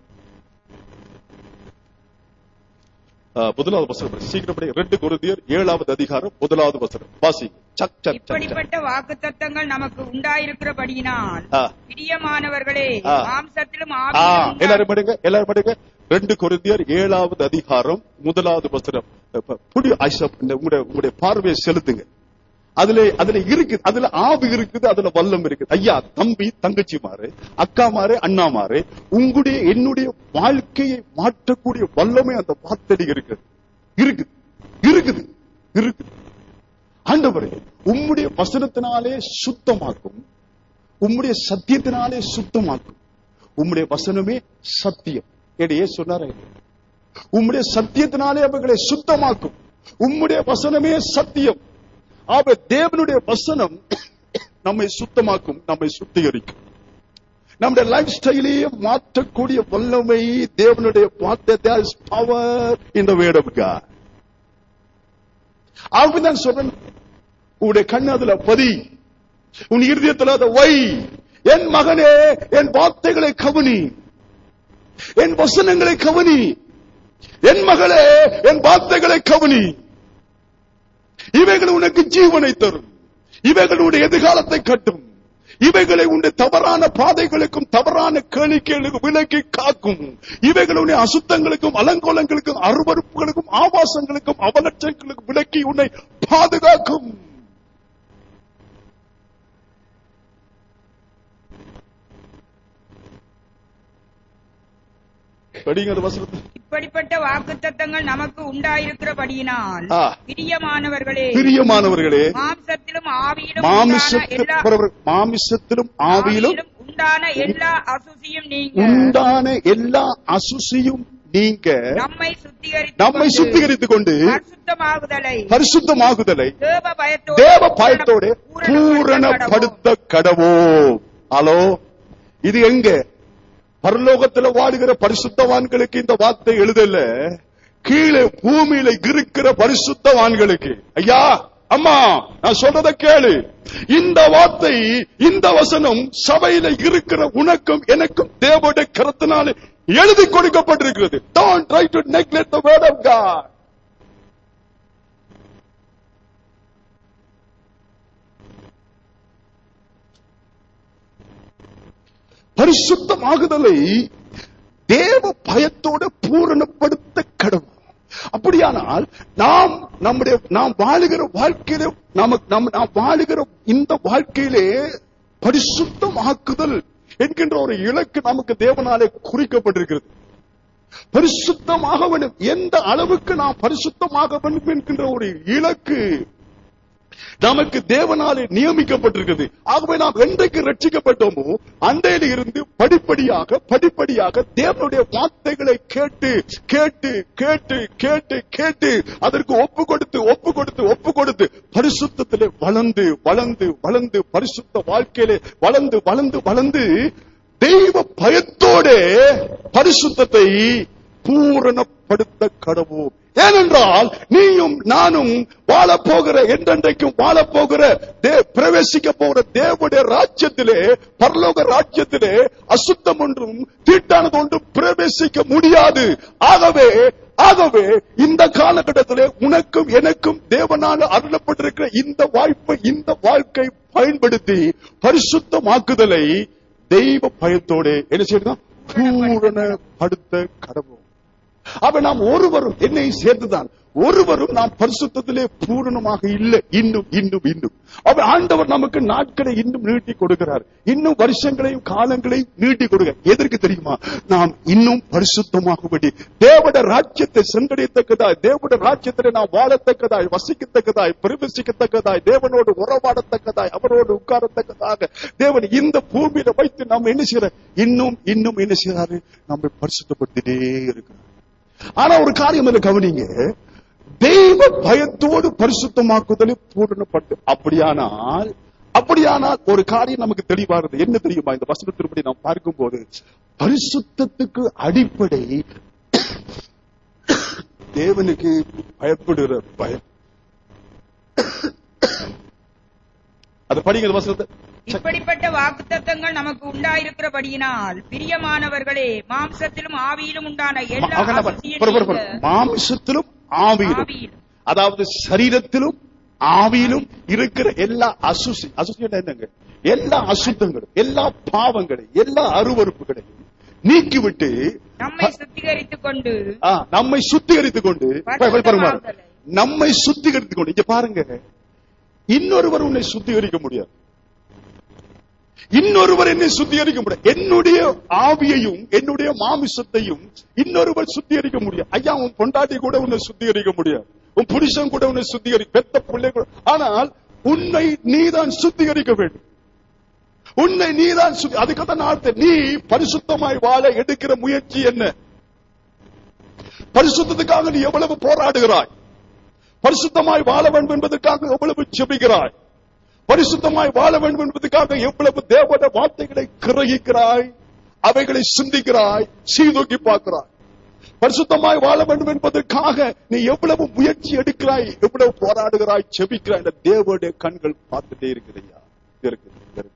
ஆ, முதலாவது வசனம் படி. சீக்கிரம் படி. ரெண்டு கொருந்தியர் ஏழாவது அதிகாரம் முதலாவது வசனம் வாசி சக் சக் சக், சக் இப்படிப்பட்ட வாக்குத்தத்தங்கள் நமக்கு உண்டாயிருக்கிறபடியினால் ஆ. பிரியமானவர்களே ஆ. மாம்சத்திலும் ஆ, ஆவியிலும் எல்லாரும் படிங்க எல்லாரும் படிங்க ரெண்டு கொரிந்தியர் ஏழாவது அதிகாரம் முதலாவது வசனம் இப்ப புடி ஐசா இந்த உங்களுடைய உங்களுடைய பார்வையை செலுத்துங்க அதுல அதுல இருக்குது அதுல ஆவி இருக்குது அதுல வல்லம் இருக்குது ஐயா தம்பி தங்கச்சி மாறு அக்கா மாறு அண்ணா மாறு உங்களுடைய என்னுடைய வாழ்க்கையை மாற்றக்கூடிய வல்லமை அந்த வார்த்தடி இருக்குது இருக்குது இருக்குது இருக்குது ஆண்டவரே உம்முடைய வசனத்தினாலே சுத்தமாக்கும் உம்முடைய சத்தியத்தினாலே சுத்தமாக்கும் உம்முடைய வசனமே சத்தியம் இடையே சொன்னாரே உம்முடைய சத்தியத்தினாலே அவர்களை சுத்தமாக்கும் உம்முடைய வசனமே சத்தியம் ஆக தேவனுடைய வசனம் நம்மை சுத்தமாக்கும் நம்மை சுத்திகரிக்கும் நம்முடைய லைஃப் ஸ்டைலையே மாற்றக்கூடிய வல்லமை தேவனுடைய வார்த்தை பவர் இந்த வேடம் ஆகவே நான் சொல்றேன் உன்னுடைய கண்ணு அதுல பதி உன் இருதயத்தில் அதை வை என் மகனே என் வார்த்தைகளை கவனி என் வசனங்களை கவனி என் மகளே என் வார்த்தைகளை கவனி இவைகள் உனக்கு ஜீவனை தரும் இவைகள் உன்னுடைய எதிர்காலத்தை கட்டும் இவைகளை உன்னுடைய தவறான பாதைகளுக்கும் தவறான கேளிக்கைகளுக்கும் விலக்கி காக்கும் இவைகள் உன்னை அசுத்தங்களுக்கும் அலங்கோலங்களுக்கும் அருவறுப்புகளுக்கும் ஆபாசங்களுக்கும் அவலட்சங்களுக்கும் விலக்கி உன்னை பாதுகாக்கும் படிங்க அந்த வசனத்தை இப்படிப்பட்ட வாக்குத்தத்தங்கள் நமக்கு உண்டாயிருக்கிறபடியினால் ஆ. பிரியமானவர்களே பிரியமானவர்களே மாம்சத்திலும் ஆவியிலும் உண்டான மாமிசத்தில் எல்லா பிறவர் மாமிசத்திலும் ஆவியிலும் ஆவியிலும் உண்டான எல்லா அசுசியும் நீங்க உண்டான எல்லா அசுசியும் நீங்க நம்மை சுத்திகரித்து நம்மை சுத்திகரித்துக் கொண்டு பரிசுத்தமாகுதலை பரிசுத்தமாகுதலை தேவ பயத்தோடு தேவ பயத்தோடு பூரணப்படுத்த கடவோ ஹலோ இது எங்க பரலோகத்துல வாழுகிற பரிசுத்தவான்களுக்கு இந்த வார்த்தை எழுதல கீழே பூமியில இருக்கிற பரிசுத்தவான்களுக்கு ஐயா அம்மா நான் சொல்றத கேளு இந்த வார்த்தை இந்த வசனம் சபையில இருக்கிற உனக்கும் எனக்கும் தேவோட கருத்தினாலே எழுதி கொடுக்கப்பட்டிருக்கிறது don't try to neglect the word of god பரிசுத்தமாகுதலை தேவ பயத்தோட பூரணப்படுத்த கடவுள் அப்படியானால் நாம் நம்முடைய நாம் வாழுகிற வாழ்க்கையிலே நமக்கு நம் நாம் வாழுகிற இந்த வாழ்க்கையிலே பரிசுத்தமாக்குதல் என்கின்ற ஒரு இலக்கு நமக்கு தேவனாலே குறிக்கப்பட்டிருக்கிறது பரிசுத்தமாக வேண்டும் எந்த அளவுக்கு நாம் பரிசுத்தமாக வேண்டும் என்கின்ற ஒரு இலக்கு நமக்கு தேவனாலே நியமிக்கப்பட்டிருக்கிறது ஆகவே நாம் என்றைக்கு ரட்சிக்கப்பட்டோமோ அண்டையில இருந்து படிப்படியாக படிப்படியாக தேவனுடைய வார்த்தைகளை கேட்டு கேட்டு கேட்டு கேட்டு கேட்டு அதற்கு ஒப்பு கொடுத்து ஒப்பு கொடுத்து ஒப்பு கொடுத்து பரிசுத்தத்திலே வளர்ந்து வளர்ந்து வளர்ந்து பரிசுத்த வாழ்க்கையிலே வளர்ந்து வளர்ந்து வளர்ந்து தெய்வ பயத்தோட பரிசுத்தத்தை பூரணப்படுத்த கடவோம் ஏனென்றால் நீயும் நானும் வாழப் போகிற என்றென்றைக்கும் வாழப் போகிற தே- பிரவேசிக்க போகிற தேவனுடைய ராஜ்யத்திலே பரலோக ராஜ்யத்திலே அசுத்தம் ஒன்றும் தீட்டானது ஒன்றும் பிரவேசிக்க முடியாது ஆகவே ஆகவே இந்த காலகட்டத்திலே உனக்கும் எனக்கும் தேவனால அருளப்பட்டிருக்கிற இந்த வாய்ப்பை இந்த வாழ்க்கை பயன்படுத்தி பரிசுத்தமாக்குதலை தெய்வ பயத்தோட என்ன செய்யணும் பூரணப்படுத்த கடவுள் அவ நாம் ஒருவரும் என்னை சேர்த்துதான் ஒருவரும் நாம் பரிசுத்தத்திலே பூரணமாக இல்லை இன்னும் இன்னும் இன்னும் அவ ஆண்டவர் நமக்கு நாட்களை இன்னும் நீட்டி கொடுக்கிறார் இன்னும் வருஷங்களையும் காலங்களையும் நீட்டி கொடுக்க எதற்கு தெரியுமா நாம் இன்னும் பரிசுத்தமாகும்படி தேவட ராஜ்யத்தை சென்றடையத்தக்கதாய் தேவட ராஜ்யத்திலே நாம் வாழத்தக்கதாய் வசிக்கத்தக்கதாய் பிரவேசிக்கத்தக்கதாய் தேவனோடு உறவாடத்தக்கதாய் அவரோடு உட்காரத்தக்கதாக தேவன் இந்த பூமியில வைத்து நாம் என்ன செய்யற இன்னும் இன்னும் என்ன செய்யறாரு நம்மை பரிசுத்தப்படுத்திட்டே இருக்கிறார் ஆனா ஒரு காரியம் என்ன கவனிங்க தெய்வ பயத்தோடு பரிசுத்தமாக்குதலை பூரணப்பட்டு அப்படியானால் அப்படியானால் ஒரு காரியம் நமக்கு தெளிவாகிறது என்ன தெரியுமா இந்த வசனத்தின்படி நாம் பார்க்கும்போது பரிசுத்தத்துக்கு அடிப்படை தேவனுக்கு பயப்படுகிற பயம் அது படிக்கிற வசனத்தை இப்படிப்பட்ட வாக்குத்தத்தங்கள் நமக்கு உண்டாயிருக்கிறபடியினால் பிரியமானவர்களே மாம்சத்திலும் ஆவியிலும் உண்டான எல்லா ஆக நம்ம- அசுசியை பொறு, பொறு, பொறு. நீங்க மாமிசத்திலும் ஆவியிலும் ஆவியிலும். அதாவது சரீரத்திலும் ஆவியிலும் இருக்கிற எல்லா அசுசி அசுசி என்னங்க எல்லா அசுத்தங்களும் எல்லா பாவங்களையும் எல்லா அருவறுப்புகளையும் நீக்கிவிட்டு நம்மை சுத்திகரித்துக் கொண்டு ஆ, நம்மை சுத்திகரித்துக் கொண்டு போய், போய் பாருங்க. பரிசுத்தமாகுதலை. நம்மை சுத்திகரித்துக் கொண்டு இங்க பாருங்க இன்னொருவர் உன்னை சுத்திகரிக்க முடியாது இன்னொருவர் என்னை சுத்திகரிக்க முடியாது என்னுடைய ஆவியையும் என்னுடைய மாமிசத்தையும் இன்னொருவர் சுத்திகரிக்க முடியாது ஐயா உன் பொண்டாட்டி கூட உன்னை சுத்திகரிக்க முடியாது உன் புருஷன் கூட உன்னை சுத்திகரி பெத்த பிள்ளை கூட ஆனால் உன்னை நீதான் சுத்திகரிக்க வேண்டும் உன்னை நீதான் சுத்தி- அதுக்குதான் நான் நீ பரிசுத்தமாய் வாழ எடுக்கிற முயற்சி என்ன பரிசுத்தத்துக்காக நீ எவ்வளவு போராடுகிறாய் பரிசுத்தமாய் வாழ வேண்டும் என்பதற்காக எவ்வளவு செபிக்கிறாய் பரிசுத்தமாய் வாழ வேண்டும் என்பதற்காக எவ்வளவு தேவன வார்த்தைகளை கிரகிக்கிறாய் அவைகளை சிந்திக்கிறாய் சீதூக்கி பார்க்கிறாய் பரிசுத்தமாய் வாழ வேண்டும் என்பதற்காக நீ எவ்வளவு முயற்சி எடுக்கிறாய் எவ்வளவு போராடுகிறாய் செபிக்கிறாய் இந்த தேவனுடைய கண்கள் பார்த்துட்டே இருக்குதையா இருக்குது இருக்குது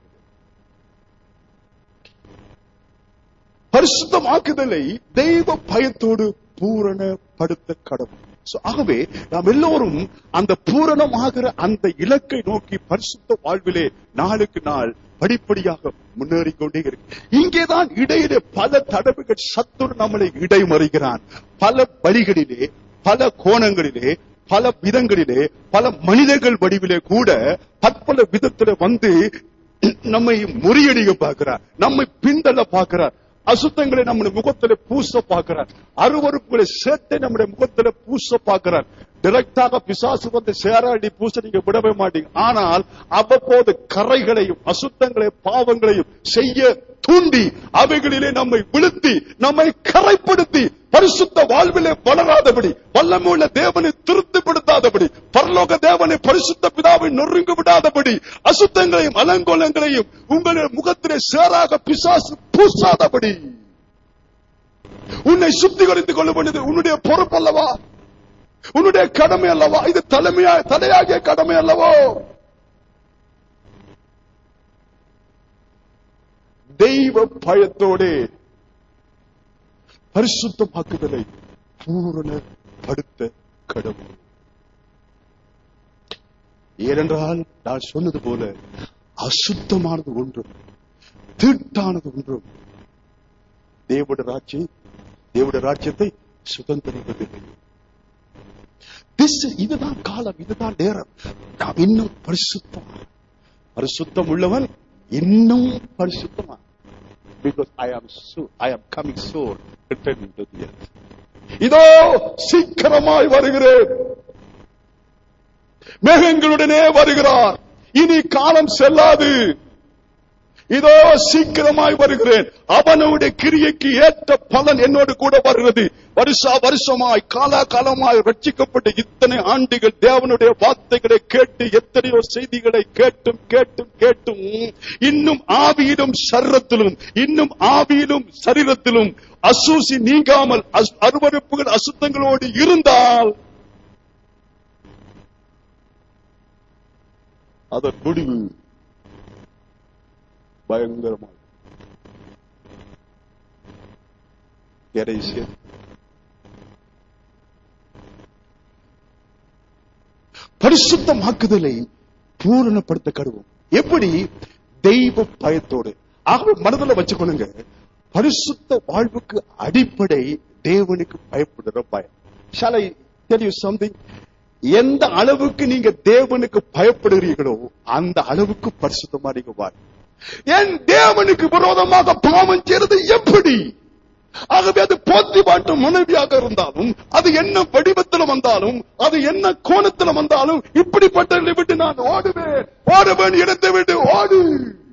பரிசுத்தமாக்குதலை தெய்வ பயத்தோடு பூரணப்படுத்த கடவுள் So, ஆகவே நாம் எல்லோரும் அந்த பூரணமாகிற அந்த இலக்கை நோக்கி பரிசுத்த வாழ்விலே நாளுக்கு நாள் படிப்படியாக முன்னேறி கொண்டே இருக்கு இங்கேதான் இடையிலே பல தடவைகள் சத்துரு நம்மளை இடைமறிகிறான் பல வழிகளிலே பல கோணங்களிலே பல விதங்களிலே பல மனிதர்கள் வடிவிலே கூட பற்பல விதத்திலே வந்து நம்மை முறியடிக்க பார்க்கிறார் நம்மை பிந்தள்ள பார்க்கிறார் அசுத்தங்களை நம்முடைய முகத்தில பூச பார்க்கிறார் அருவறுப்புகளை சேர்த்து நம்முடைய முகத்தில பூச பார்க்கிறார் டிரெக்டாக பிசாசு வந்து சேராடி பூச நீங்க விடவே மாட்டீங்க ஆனால் அவ்வப்போது கரைகளையும் அசுத்தங்களையும் பாவங்களையும் செய்ய தூண்டி அவைகளிலே நம்மை விழுத்தி நம்மை கரைப்படுத்தி பரிசுத்த வாழ்விலே வளராதபடி வல்லமுள்ள தேவனை திருப்திப்படுத்தாதபடி பரலோக தேவனை பரிசுத்த பிதாவை நொறுங்கு விடாதபடி அசுத்தங்களையும் அலங்கோலங்களையும் உங்களுடைய முகத்திலே சேராக பிசாசு பூசாதபடி உன்னை சுத்திகரித்துக் கொள்ள வேண்டியது உன்னுடைய பொறுப்பு அல்லவா உன்னுடைய கடமை அல்லவா இது தலைமையா தலையாகிய கடமை அல்லவோ தெய்வ பயத்தோடே பரிசுத்தமாக்குதலை பூரணப்படுத்த கடவுள் ஏனென்றால் நான் சொன்னது போல அசுத்தமானது ஒன்றும் தீட்டானது ஒன்றும் தேவட ராஜ்யம் தேவட ராஜ்யத்தை சுதந்திரிப்பதில்லை This is- இதுதான் காலம் இதுதான் நேரம் நாம் இன்னும் பரிசுத்தம் பரிசுத்தம் உள்ளவன் இன்னும் பரிசுத்தமா because I am I am coming sure return to the earth இதோ சீக்கிரமாய் வருகிறேன் மேகங்களுடனே வருகிறார் இனி காலம் செல்லாது இதோ சீக்கிரமாய் வருகிறேன் அவனுடைய கிரியைக்கு ஏற்ற பலன் என்னோடு கூட வருகிறது வருஷா வருஷமாய் காலா காலமாய் ரட்சிக்கப்பட்ட இத்தனை ஆண்டுகள் தேவனுடைய வார்த்தைகளை கேட்டு எத்தனையோ செய்திகளை கேட்டும் கேட்டும் கேட்டும் இன்னும் ஆவியிலும் சரீரத்திலும் இன்னும் ஆவியிலும் சரீரத்திலும் அசூசி நீங்காமல் அஸ்- அருவருப்புகள் அசுத்தங்களோடு இருந்தால் அதன் முடிவு பயங்கரமாக கடைசியா பரிசுத்தமாக்குதலை பூரணப்படுத்த கருவும் எப்படி தெய்வ பயத்தோடு ஆகவே மனதில் வச்சுக்கொள்ளுங்க பரிசுத்த வாழ்வுக்கு அடிப்படை தேவனுக்கு பயப்படுற பயம் shall I tell you something எந்த அளவுக்கு நீங்க தேவனுக்கு பயப்படுகிறீர்களோ அந்த அளவுக்கு பரிசுத்தமா நீங்க வாழ என் தேவனுக்கு விரோதமாக பாவம் செய்யறது எப்படி ஆகவே அது போத்தி பாட்டு மனைவியாக இருந்தாலும் அது என்ன வடிவத்தில் வந்தாலும் அது என்ன கோணத்தில் வந்தாலும் இப்படிப்பட்டவர்களை விட்டு நான் ஓடுவேன் ஓடுவேன் இடத்தை விட்டு ஓடு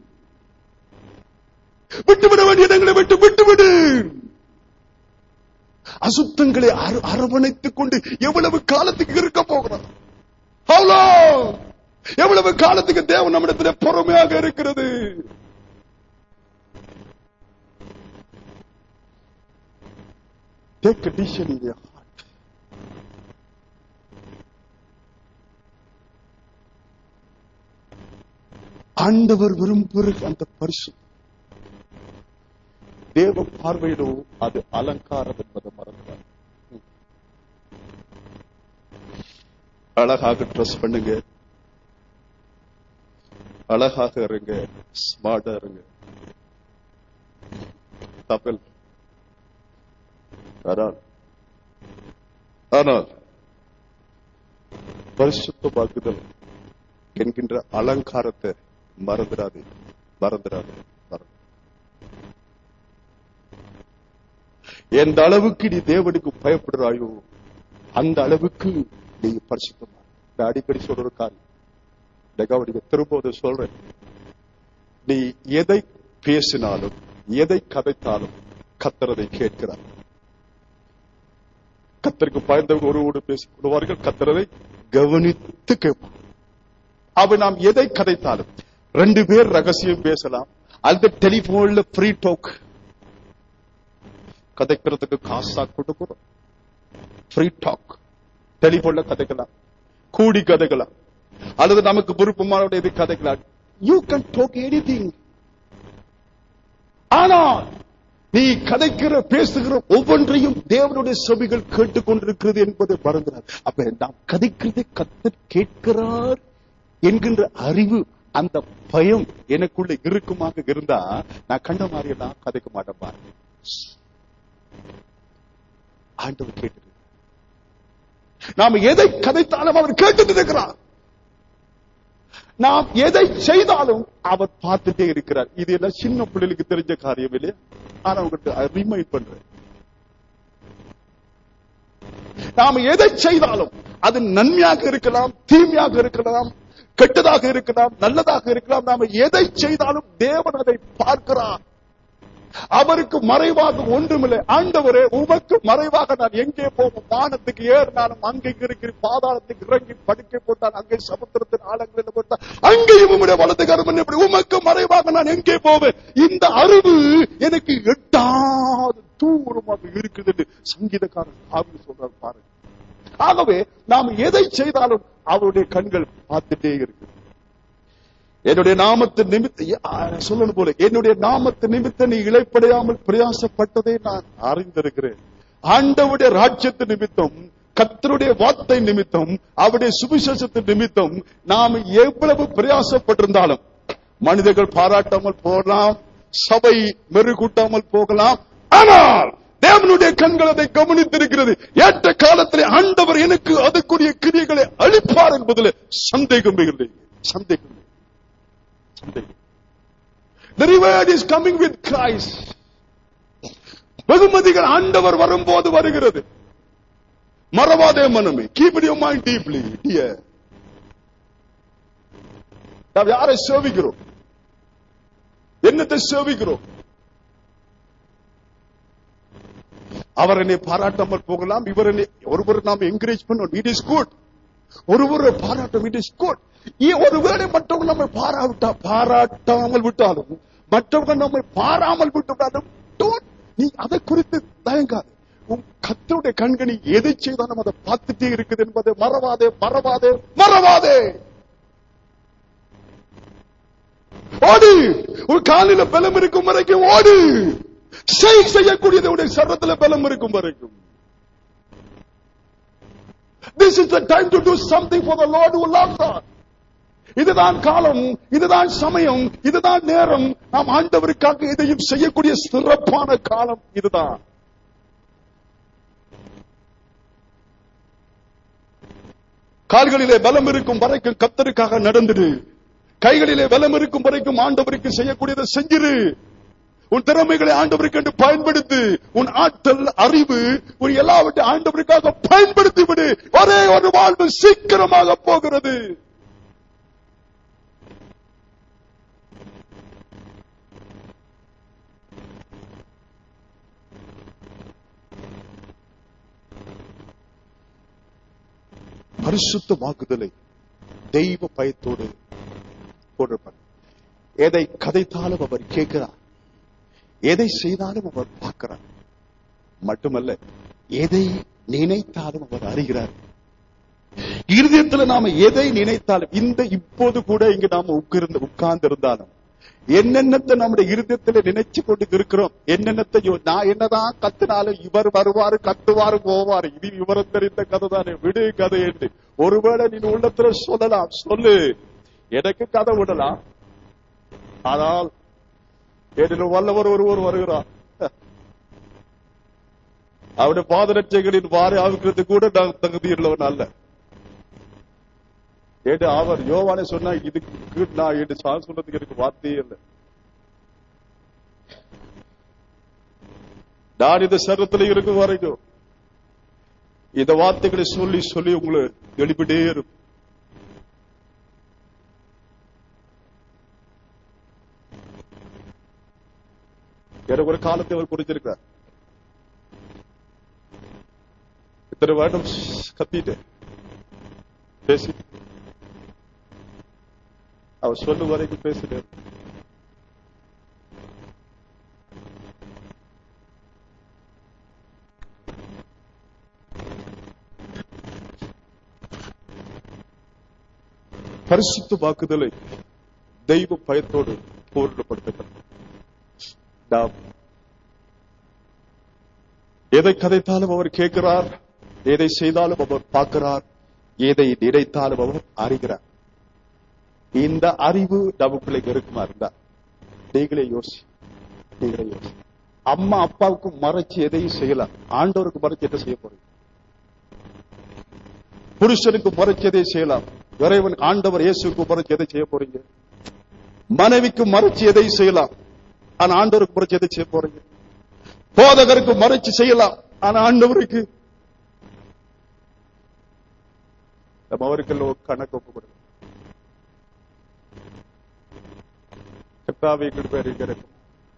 விட்டுவிட வேண்டிய இடங்களை விட்டு விட்டுவிடு அசுத்தங்களை அர- அரவணைத்துக் கொண்டு எவ்வளவு காலத்துக்கு இருக்க போகிறார் How long? எவ்வளவு காலத்துக்கு தேவன் நம்மிடத்தில் பொறுமையாக இருக்கிறது Take a decision in your heart. ஆண்டவர் விரும்புகிற அந்த பரிசு தேவ பார்வையிலோ அது அலங்காரம் என்பதை மறந்தார் அழகாக ட்ரெஸ் பண்ணுங்க அழகாக இருங்க ஸ்மார்ட்டா இருங்க தப்பல் ஆனால் ஆனால் பரிசுத்தமாக்குதல் என்கின்ற அலங்காரத்தை மறந்துடாது மறந்துடாது மறந்து எந்த அளவுக்கு நீ தேவனுக்கு பயப்படுறாயோ அந்த அளவுக்கு நீ பரிசுத்தமா நான் அடிக்கடி சொல்ற ஒரு காரியம் டெகாவடிக்க திரும்ப அதை சொல்றேன் நீ எதை பேசினாலும் எதை கதைத்தாலும் கத்தரதை கேட்கிறார் கத்தருக்கு பயந்தவங்க ஒருவோடு பேசிக் கொள்வார்கள் கத்தரதை கவனித்து கேட்பார் அவ நாம் எதை கதைத்தாலும் ரெண்டு பேர் ரகசியம் பேசலாம் அந்த டெலிபோன்ல ஃப்ரீ டோக் கதைக்கிறதுக்கு காசா கொடுக்கிறோம் ஃப்ரீ டாக் டெலிபோன்ல கதைக்கலாம் கூடி கதைக்கலாம் அல்லது நமக்கு விருப்பமான இது கதைக்கலாம் யூ கேன் டாக் எனி ஆனால் நீ கதைக்கிற பேசுகிற ஒவ்வொன்றையும் தேவனுடைய செவிகள் கேட்டுக்கொண்டிருக்கிறது என்பதை மறந்துறார் அப்ப நாம் கதைக்கிறதை கத்து கேட்கிறார் என்கின்ற அறிவு அந்த பயம் எனக்குள்ள இருக்குமாக இருந்தா நான் கண்ட மாதிரி எல்லாம் கதைக்க மாட்டேன் பாருங்க ஆண்டவர் கேட்டு நாம எதை கதைத்தாலும் அவர் கேட்டு இருக்கிறார் நாம் எதை செய்தாலும் அவர் பார்த்துட்டே இருக்கிறார் இது எல்லாம் சின்ன பிள்ளைகளுக்கு தெரிஞ்ச காரியம் இல்லையா ஆனா உங்களுக்கு ரிமைண்ட் பண்றேன் நாம எதை செய்தாலும் அது நன்மையாக இருக்கலாம் தீமையாக இருக்கலாம் கெட்டதாக இருக்கலாம் நல்லதாக இருக்கலாம் நாம எதை செய்தாலும் தேவன் அதை பார்க்கிறார் அவருக்கு மறைவாக ஒன்றுமில்லை ஆண்டவரே உமக்கு மறைவாக நான் எங்கே போவோம் வானத்துக்கு ஏறினாலும் அங்கே இருக்கிற பாதாளத்துக்கு இறங்கி படுக்கை போட்டால் அங்கே சமுத்திரத்தின் ஆழங்களில் போட்டால் அங்கேயும் உம்முடைய வலது கருமன் எப்படி உமக்கு மறைவாக நான் எங்கே போவேன் இந்த அறிவு எனக்கு எட்டாவது தூரமாக இருக்குது என்று சங்கீதக்காரன் ஆவி சொல்றார் பாருங்க ஆகவே நாம் எதை செய்தாலும் அவருடைய கண்கள் பார்த்துட்டே இருக்கு என்னுடைய நாமத்து நிமித்த சொல்லணும் போல என்னுடைய நாமத்து நிமித்த நீ இழைப்படையாமல் பிரயாசப்பட்டதை நான் அறிந்திருக்கிறேன் ஆண்டவுடைய ராஜ்யத்து நிமித்தம் கத்தருடைய வார்த்தை நிமித்தம் அவருடைய சுவிசேஷத்து நிமித்தம் நாம் எவ்வளவு பிரயாசப்பட்டிருந்தாலும் மனிதர்கள் பாராட்டாமல் போகலாம் சபை மெருகூட்டாமல் போகலாம் ஆனால் தேவனுடைய கண்கள் அதை கவனித்திருக்கிறது ஏற்ற காலத்தில் ஆண்டவர் எனக்கு அதுக்குரிய கிரியைகளை அளிப்பார் என்பதில் சந்தேகம் இல்லை சந்தேகம் இல்லை. சந்தேகம் The reward is coming with Christ. வெகுமதிகள் ஆண்டவர் வரும்போது வருகிறது மறவாதே மனமே keep it your mind deeply dear நாம் யாரை சேவிக்கிறோம் என்னத்தை சேவிக்கிறோம் அவர் என்னை பாராட்டாமல் போகலாம் இவர் என்னை ஒருவர் நாம் என்கரேஜ் பண்ணோம் இட் இஸ் குட் ஒருவரை பாராட்டும் இட் இஸ் குட் ஒருவேளை மற்றவங்க நம்மை பாராவிட்டா பாராட்டாமல் விட்டாலும் மற்றவங்க நம்மை பாராமல் விட்டாலும் don't நீ அதை குறித்து தயங்காது உன் கத்தருடைய கண்கணி எதை செய்தாலும் அதை பார்த்துட்டே இருக்குது என்பதை மறவாதே மறவாதே மறவாதே ஓடு உன் காலில பலம் இருக்கும் வரைக்கும் ஓடு செய் செய்யக்கூடியது உடைய சர்வத்துல பலம் இருக்கும் வரைக்கும் this is the time to do something for the lord who loves us இதுதான் காலம் இதுதான் சமயம் இதுதான் நேரம் நாம் ஆண்டவருக்காக எதையும் செய்யக்கூடிய சிறப்பான காலம் இதுதான் கால்களிலே பலம் இருக்கும் வரைக்கும் கத்தருக்காக நடந்துடு கைகளிலே பலம் இருக்கும் வரைக்கும் ஆண்டவருக்கு செய்யக்கூடியதை செஞ்சிரு உன் திறமைகளை ஆண்டவருக்கு என்று பயன்படுத்து உன் ஆற்றல் அறிவு உன் எல்லாவற்றையும் ஆண்டவருக்காக பயன்படுத்தி விடு ஒரே ஒரு வாழ்வு சீக்கிரமாக போகிறது பரிசுத்த வாக்குதலை தெய்வ பயத்தோடு போடுறார் எதை கதைத்தாலும் அவர் கேட்கிறார் எதை செய்தாலும் அவர் பார்க்கிறார் மட்டுமல்ல எதை நினைத்தாலும் அவர் அறிகிறார் இருதயத்துல நாம எதை நினைத்தாலும் இந்த இப்போது கூட இங்க நாம உட்கார்ந்து உட்கார்ந்து இருந்தாலும் என்னென்னத்தை நம்முடைய இருதயத்துல நினைச்சு கொண்டு இருக்கிறோம் என்னென்னத்தை யோ- நான் என்னதான் கத்துனாலும் இவர் வருவாரு கத்துவாரு போவாரு இது விவரம் தெரிந்த கதை தானே விடு கதை என்று ஒருவேளை நீ உள்ளத்துல சொல்லலாம் சொல்லு எனக்கு கதை விடலாம் ஆனால் என்னில் வல்லவர் ஒருவர் வருகிறார் அவருடைய பாதரட்சைகளின் வாரை ஆகுறது கூட நான் தகுதியுள்ளவன் அல்ல ஏடு அவர் யோவானே சொன்னா இதுக்கு நான் என்று சான் சொல்றதுக்கு எனக்கு வார்த்தையே இல்லை நான் இந்த சரத்துல இருக்கும் வரைக்கும் இந்த வார்த்தைகளை சொல்லி சொல்லி உங்களை எழுப்பிட்டே இருக்கும் எனக்கு ஒரு காலத்தை அவர் குறிச்சிருக்கிறார் இத்தனை வருடம் கத்திட்டு பேசி அவர் சொல்லு வரைக்கும் பேசிட்டார் பரிசுத்த வாக்குதலை தெய்வ பயத்தோடு பூர்ணப்படுத்துகிறார் நாம் எதை கதைத்தாலும் அவர் கேட்கிறார் எதை செய்தாலும் அவர் பார்க்கிறார் எதை நினைத்தாலும் அவர் அறிகிறார் இந்த அறிவு நமக்குள்ள இருக்குமா இருந்தா நீங்களே யோசி நீங்களே யோசி அம்மா அப்பாவுக்கு மறைச்சு எதையும் செய்யலாம் ஆண்டவருக்கு மறைச்சு என்ன செய்ய போறீங்க புருஷனுக்கு மறைச்சு எதையும் செய்யலாம் இறைவன் ஆண்டவர் இயேசுக்கு மறைச்சு எதை செய்ய போறீங்க மனைவிக்கு மறைச்சு எதையும் செய்யலாம் ஆனா ஆண்டவருக்கு மறைச்சு எதை செய்ய போறீங்க போதகருக்கு மறைச்சு செய்யலாம் ஆனா ஆண்டவருக்கு நம்ம அவருக்கு ஒரு கணக்கு ஒப்பு கொடுக்கணும் கர்த்தாவே கிருபை கிடைக்கும்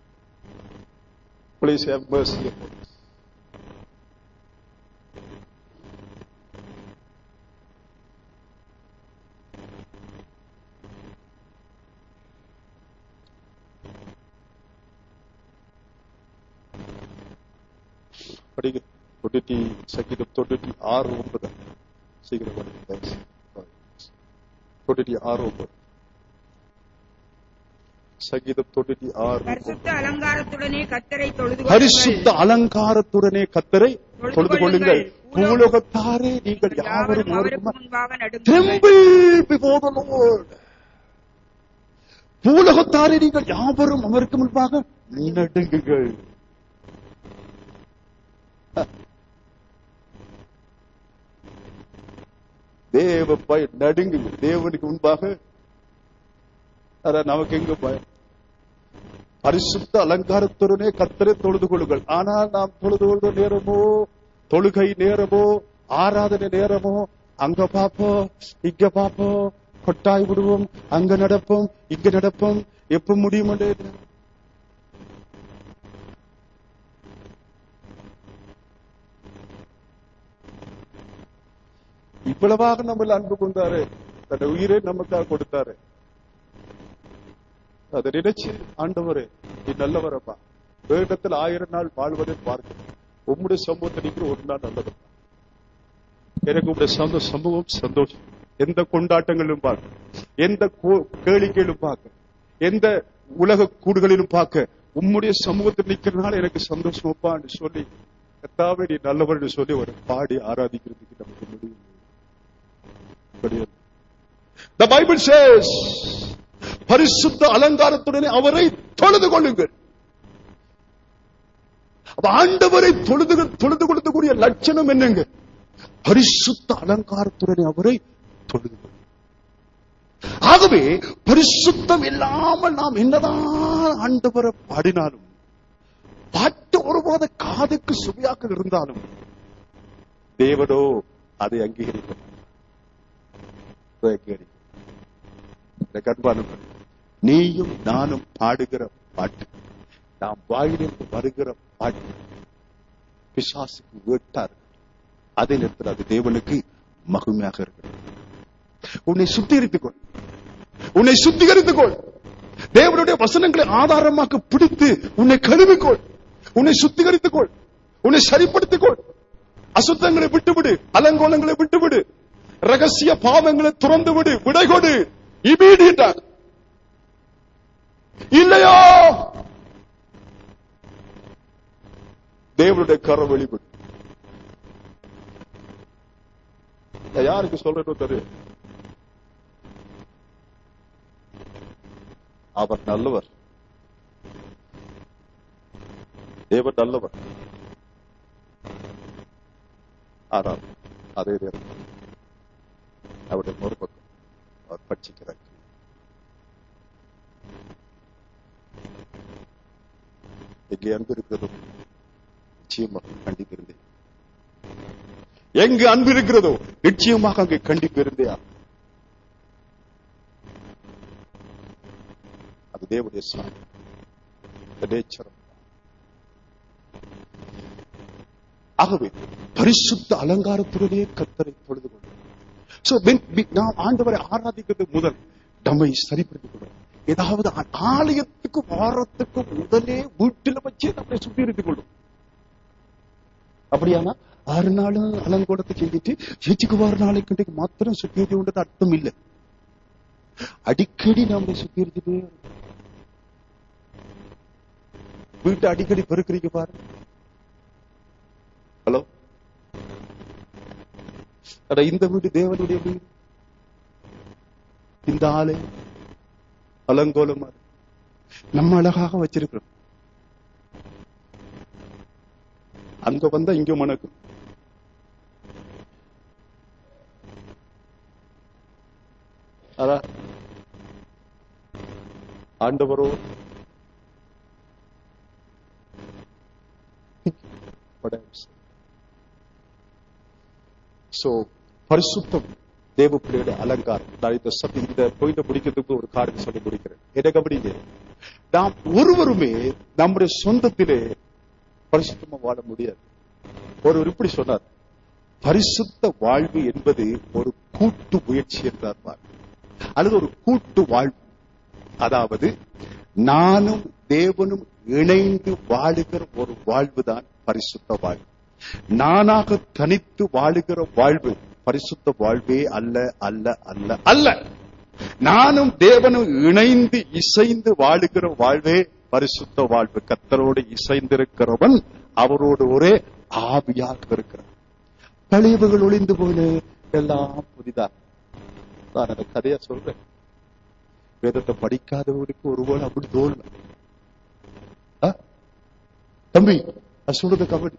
Please have mercy upon us. படிங்க தொண்ணூத்தி சங்கீதம் தொண்ணூத்தி ஆறு ஒன்பது சீக்கிரம் படிங்க thanks. தொண்ணூத்தி ஆறு ஒன்பது சங்கீதம் தொண்ணூத்தி ஆறு பரிசுத்த அலங்காரத்துடனே கத்தரை தொழுது பரிசுத்த அலங்காரத்துடனே கத்தரை தொழுது கொள்ளுங்கள் பூலோகத்தாரே நீங்கள் யாவரும் அவருக்கு அவருக்கு முன்பாக நடுங்கள் Tremble before the Lord. பூலகத்தாரே நீங்கள் யாவரும் அவருக்கு முன்பாக நடுங்குங்கள் தேவ பயம் நடுங்குங்க தேவனுக்கு முன்பாக அதான் நமக்கு எங்க பயம் பரிசுத்த அலங்காரத்துடனே கத்தரை தொழுது கொள்ளுங்கள் ஆனால் நாம் தொழுது கொள்ற நேரமோ தொழுகை நேரமோ ஆராதனை நேரமோ அங்க பாப்போம் இங்க பாப்போம் கொட்டாய் விடுவோம் அங்க நடப்போம் இங்க நடப்போம் எப்ப முடியும் இவ்வளவாக நம்மள அன்பு கொண்டாரு தன் உயிரை நமக்காக கொடுத்தாரு அதை நினைச்சு ஆண்டவரே நீ நல்லவரப்பா வேடத்தில் ஆயிரம் நாள் வாழ்வதை பார்க்க உம்முடைய சம்பவத்தை நீங்க ஒரு நாள் நல்லதப்பா எனக்கு உங்களுடைய சொந்த சம்பவம் சந்தோஷம் எந்த கொண்டாட்டங்களிலும் பார்க்க எந்த கோ- கேளிக்கையிலும் பார்க்க எந்த உலக கூடுகளிலும் பார்க்க உம்முடைய சமூகத்தில் நிக்கிறதுனால எனக்கு சந்தோஷமாப்பான்னு சொல்லி கத்தாவே நீ நல்லவர்னு சொல்லி ஒரு பாடி ஆராதிக்கிறதுக்கு நமக்கு முடியும் முடியாது. The Bible says பரிசுத்த அலங்காரத்துடனே அவரை தொழுது கொள்ளுங்கள் அப்ப ஆண்டவரை தொழுது தொழுது கொள்ளக்கூடிய லட்சணம் என்னங்க பரிசுத்த அலங்காரத்துடனே அவரை தொழுது கொள்ளுங்கள். ஆகவே பரிசுத்தம் இல்லாமல் நாம் என்னதான் ஆண்டவரை பாடினாலும் பாட்டு ஒருபோது காதுக்கு சுவையாக இருந்தாலும் தேவனோ அதை அங்கீகரிக்க மாட்டார். அதை அங்கீகரிக்க எனக்கு அன்பானவர்களே, நீயும் நானும் பாடுகிற பாட்டு நாம் வாயிலிருந்து வருகிற பாட்டு பிசாசுக்கு வேட்டார் அதே நேரத்தில் அது தேவனுக்கு மகிமையாக இருக்கிறது உன்னை சுத்திகரித்துக் கொள் உன்னை சுத்திகரித்துக் கொள் தேவனுடைய வசனங்களை ஆதாரமாக்க பிடித்து உன்னை கழுவிக்கொள் உன்னை சுத்திகரித்துக் கொள் உன்னை சரிப்படுத்திக் கொள் அசுத்தங்களை விட்டுவிடு அலங்கோலங்களை விட்டுவிடு ரகசிய பாவங்களை துறந்து விடு விடை கொடு இமீடியட்டா இல்லையோ தேவனுடைய கர வெளிப்படு நான் யாருக்கு சொல்றேன்னு தெரியும் அவர் நல்லவர் தேவன் நல்லவர் ஆனால் அதே நேரம் அவருடைய மறுபக்கம் அவர் பட்சிக்கிறார் எங்கே அன்பு இருக்கிறதோ நிச்சயமாக கண்டிப்பு இருந்தேன் எங்கு அன்பு இருக்கிறதோ நிச்சயமாக அங்கே கண்டிப்பு இருந்தேயா அது தேவனுடைய சாமி நேச்சரம் ஆகவே பரிசுத்த அலங்காரத்துடனே கத்தரை தொழுது கொள்ளும் So, when we- நாம் ஆண்டவரை ஆராதிக்கிறது முதல் நம்மை சரிப்படுத்திக் கொள்ளும் ஏதாவது ஆ- ஆலயத்துக்கு வாரத்துக்கு முதலே வீட்டில் வச்சே நம்மை சுத்திகரித்துக் கொள்ளும் அப்படியானா ஆறு நாளும் அலங்கோலத்தை செஞ்சுட்டு சேர்ச்சுக்கு வார நாளைக்கு மாத்திரம் சுத்திகரித்து கொண்டது அர்த்தம் இல்லை அடிக்கடி நம்மை சுத்திகரிச்சுட்டே இருக்கணும். வீட்டை அடிக்கடி பெருக்கிறீங்க பாருங்க ஹலோ அட இந்த வீடு தேவனுடைய வீடு இந்த ஆளு அலங்கோலமா இருக்கு. நம்ம அழகாக வச்சிருக்கிறோம் அங்க வந்தா இங்க மணக்கும் அதான் ஆண்டவரோ சோ பரிசுத்தம் தேவ பிள்ளையோட அலங்காரம் நான் இந்த சத்தி இந்த பாயிண்ட் முடிக்கிறதுக்கு ஒரு காரணம் சொல்லி முடிக்கிறேன் என்ன கவனிங்க நாம் ஒருவருமே நம்முடைய சொந்தத்திலே பரிசுத்தமா வாழ முடியாது ஒருவர் இப்படி சொன்னார் பரிசுத்த வாழ்வு என்பது ஒரு கூட்டு முயற்சி என்றார் பார். அல்லது ஒரு கூட்டு வாழ்வு அதாவது நானும் தேவனும் இணைந்து வாழுகிற ஒரு வாழ்வுதான் பரிசுத்த வாழ்வு நானாக தனித்து வாழுகிற வாழ்வு பரிசுத்த வாழ்வே அல்ல அல்ல அல்ல அல்ல நானும் தேவனும் இணைந்து இசைந்து வாழுகிற வாழ்வே பரிசுத்த வாழ்வு கத்தரோடு இசைந்திருக்கிறவன் அவரோடு ஒரே ஆவியாக இருக்கிறான் பழையவுகள் ஒளிந்து போல எல்லாம் புதிதா நான் அந்த கதையா சொல்றேன் வேதத்தை படிக்காதவனுக்கு ஒருவேளை அப்படி தோணல ஆ? தம்பி நான் சொல்றது கபடி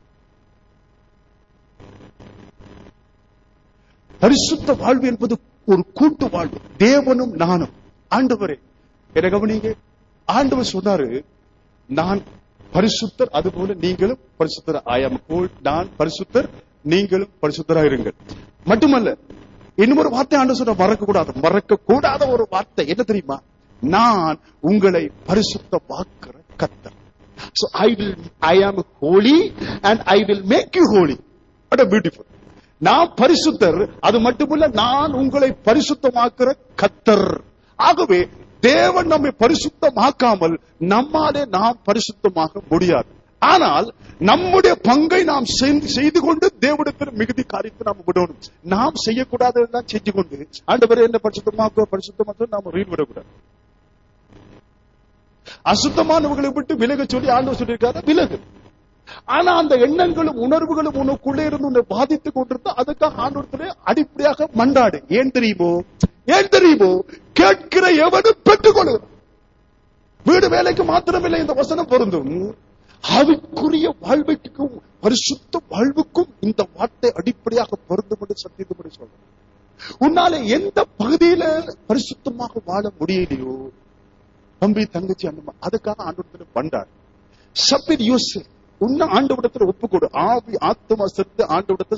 பரிசுத்த வாழ்வு என்பது ஒரு கூட்டு வாழ்வு தேவனும் நானும் ஆண்டவரே என்ன கவனிங்க ஆண்டவர் சொன்னாரு நான் பரிசுத்தர் அதுபோல நீங்களும் பரிசுத்தர் ஆயாம கோல் நான் பரிசுத்தர் நீங்களும் பரிசுத்தராக இருங்கள் மட்டுமல்ல இன்னொரு வார்த்தை ஆண்டு சொல்ற மறக்க கூடாது மறக்க கூடாத ஒரு வார்த்தை என்ன தெரியுமா நான் உங்களை பரிசுத்தமாக்குற கத்தர் So I will, I am holy and I will make you holy. What a beautiful. நான் பரிசுத்தர் அது மட்டுமல்ல நான் உங்களை பரிசுத்தமாக்குற கத்தர் ஆகவே தேவன் நம்மை பரிசுத்தமாக்காமல் நம்மாலே நாம் பரிசுத்தமாக முடியாது ஆனால் நம்முடைய பங்கை நாம் செய்து- செய்து கொண்டு தேவனிடத்தில் மிகுதி காரியத்தை நாம் விடணும் நாம் செய்யக்கூடாததெல்லாம் செஞ்சு கொண்டு ஆண்டவரே என்ன பரிசுத்தமாக்க பரிசுத்தமாக நாம ரீல் விடக்கூடாது அசுத்தமானவர்களை விட்டு விலக சொல்லி ஆண்டவர் சொல்லியிருக்காரு விலகு ஆனா அந்த எண்ணங்களும் உணர்வுகளும் உனக்குள்ளே இருந்து உன்னை பாதித்துக் கொண்டிருந்தா அதுக்காக ஆண்டவரத்திலே அடிப்படையாக மண்டாடு ஏன் தெரியுமோ ஏன் தெரியுமோ கேட்கிற எவனும் பெற்றுக்கொள்கிறான் வீடு வேலைக்கு மாத்திரமில்லை இந்த வசனம் பொருந்தும் ஆவிக்குரிய வாழ்வுக்கும் பரிசுத்த வாழ்வுக்கும் இந்த வார்த்தை அடிப்படையாக பொருந்தும் என்று சத்தியத்துப்படி சொல்றேன் உன்னால எந்த பகுதியில பரிசுத்தமாக வாழ முடியலையோ தம்பி தங்கச்சி அந்த மா- அதுக்காக ஆண்டவரத்துல பண்டாடு சப்பிட் யூஸ் உன்ன ஆண்டவிடத்துல ஒப்புக்கொடு ஆவி ஆத்மா செத்து ஆண்டவிடத்தை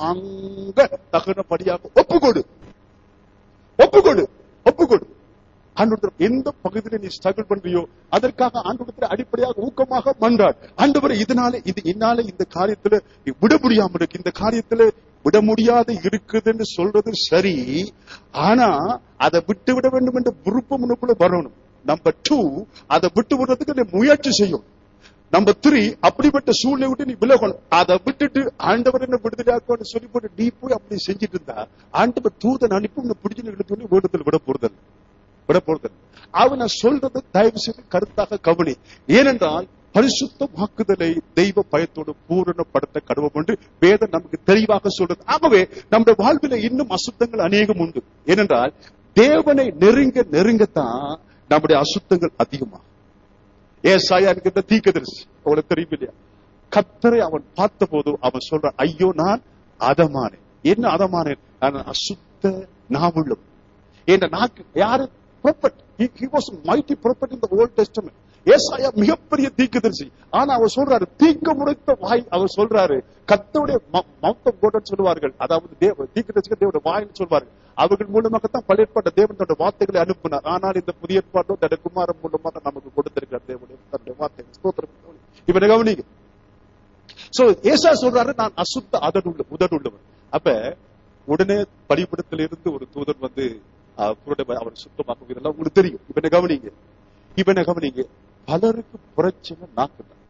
சர்வாங்க தகுனபடியாக ஒப்புக்கொடு ஒப்புக்கொடு ஒப்புக்கொடு ஆண்டவர் எந்த பகுதியில நீ ஸ்ட்ரகிள் பண்றியோ அதற்காக ஆண்டவரத்தில் அடிப்படையாக ஊக்கமாக மன்றார் ஆண்டவர் இதனால இது என்னால இந்த காரியத்துல விட முடியாம இருக்கு இந்த காரியத்துல விட முடியாத இருக்குதுன்னு சொல்றது சரி ஆனா அதை விட்டு விட வேண்டும் என்ற விருப்பம் உனக்குள்ள வரணும் நம்பர் டூ அதை விட்டு விடுறதுக்கு நீ முயற்சி செய்யும் நம்பர் த்ரீ அப்படிப்பட்ட சூழ்நிலை விட்டு நீ விலகணும் அதை விட்டுட்டு ஆண்டவர் என்ன விடுதலையாக்குவான்னு சொல்லி போட்டு நீ போய் அப்படி செஞ்சுட்டு இருந்தா ஆண்டவர் தூதன் அனுப்பி உன்னை பிடிச்சு இழுத்து பண்ணி வேடத்தில் விட போறதில்லை விட போறதில்லை அவன் சொல்றதை தயவு செய்து கருத்தாக கவனி ஏனென்றால் பரிசுத்த வாக்குதலை தெய்வ பயத்தோடு பூரணப்படுத்த கடவுள் கொண்டு வேதம் நமக்கு தெளிவாக சொல்றது ஆகவே நம்முடைய வாழ்வில இன்னும் அசுத்தங்கள் அநேகம் உண்டு ஏனென்றால் தேவனை நெருங்க நெருங்கத்தான் நம்முடைய அசுத்தங்கள் அதிகமா ஏசாயா என்கிற தீக்கதரிசி அவளுக்கு தெரியும் இல்லையா கத்தரை அவன் பார்த்த போது அவன் சொல்றான் ஐயோ நான் அதமானேன் என்ன அதமானேன் நான் அசுத்த நாவுள்ளம் என்ற நாக்கு யாரு ப்ரொபட் he was a mighty prophet in the old testament ஏசாயா மிகப்பெரிய தீக்குதரிசி ஆனா அவர் சொல்றாரு தீக்க முறைத்த வாய் அவர் சொல்றாரு கத்தோடைய மௌத்தம் கோட்டன் சொல்லுவார்கள் அதாவது தேவ தீக்குதரிசிகள் தேவனுடைய வாயின்னு சொல்வார்கள் அவர்கள் மூலமாகத்தான் பழையற்பட்ட தேவன் தன்னுடைய வார்த்தைகளை அனுப்பினார் ஆனால் இந்த புதிய ஏற்பாட்டோ தன்னுடைய குமாரம் மூலமாக நமக்கு கொடுத்திருக்கிறார் தேவனுடைய தன்னுடைய வார்த்தை ஸ்தோத்திரம் இவனை கவனிங்க சோ ஏசா சொல்றாரு நான் அசுத்த அதனுள்ள உதடுள்ளவன் அப்ப உடனே பலிபடத்தில் இருந்து ஒரு தூதன் வந்து அஹ், குருடனை அவர் சுத்தமாக்கும் இதெல்லாம் உங்களுக்கு தெரியும் இவனை கவனிங்க இவனை கவனிங்க பலருக்கு பிரச்சனை நாக்கு தான்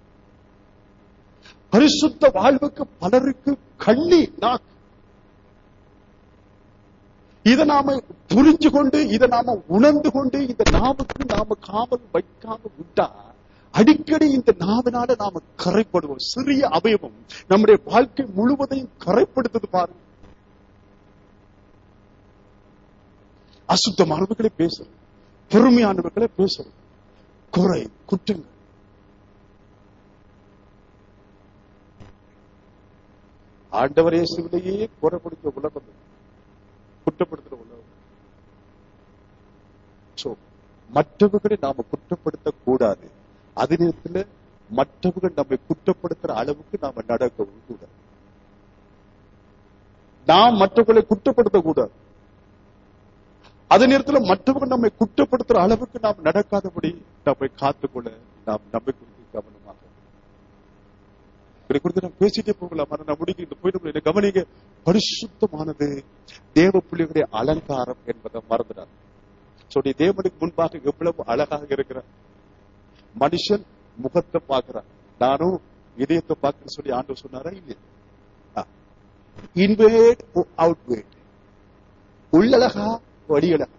பரிசுத்த வாழ்வுக்கு பலருக்கு கண்ணி நாக்கு இதை நாம புரிஞ்சு கொண்டு இதை நாம உணர்ந்து கொண்டு இந்த நாவுக்கு நாம காவல் வைக்காம விட்டா அடிக்கடி இந்த நாவினால நாம கரைப்படுவோம் சிறிய அவயவம் நம்முடைய வாழ்க்கை முழுவதையும் கரைப்படுத்துது பாருங்க அசுத்தமானவர்களை பேசுறோம் பெருமையானவர்களை பேசுறோம் குறை குற்றங்கள் ஆண்டவர் இயேசுவிலேயே குறைப்படுத்த உலகம் இது. குற்றப்படுத்துற உலகம் சோ மற்றவர்களை நாம குற்றப்படுத்த கூடாது அதே நேரத்துல மற்றவர்கள் நம்மை குற்றப்படுத்துற அளவுக்கு நாம நடக்கவும் கூடாது நாம் மற்றவர்களை குற்றப்படுத்த கூடாது அதே நேரத்துல மற்றவர்கள் நம்மை குற்றப்படுத்துற அளவுக்கு நாம் நடக்காதபடி நம்மை காத்துக்கொள்ள நாம் நம்மை குறித்து கவனமாக இதை குறித்து நான் பேசிட்டே போகலாம் ஆனா நான் முடிக்க இந்த போயிட்டு என்ன கவனிங்க பரிசுத்தமானது தேவ பிள்ளைகளுடைய அலங்காரம் என்பதை மறந்துடார் சொல்லி தேவனுக்கு முன்பாக எவ்வளவு அழகாக இருக்கிறார் மனுஷன் முகத்தை பார்க்கிறான் நானும் இதயத்தை பார்க்கிறேன்னு சொல்லி ஆண்டவர் சொன்னாரா இல்லையா இன்வேட் அவுட்வேட் உள்ளழகா வெளியழகா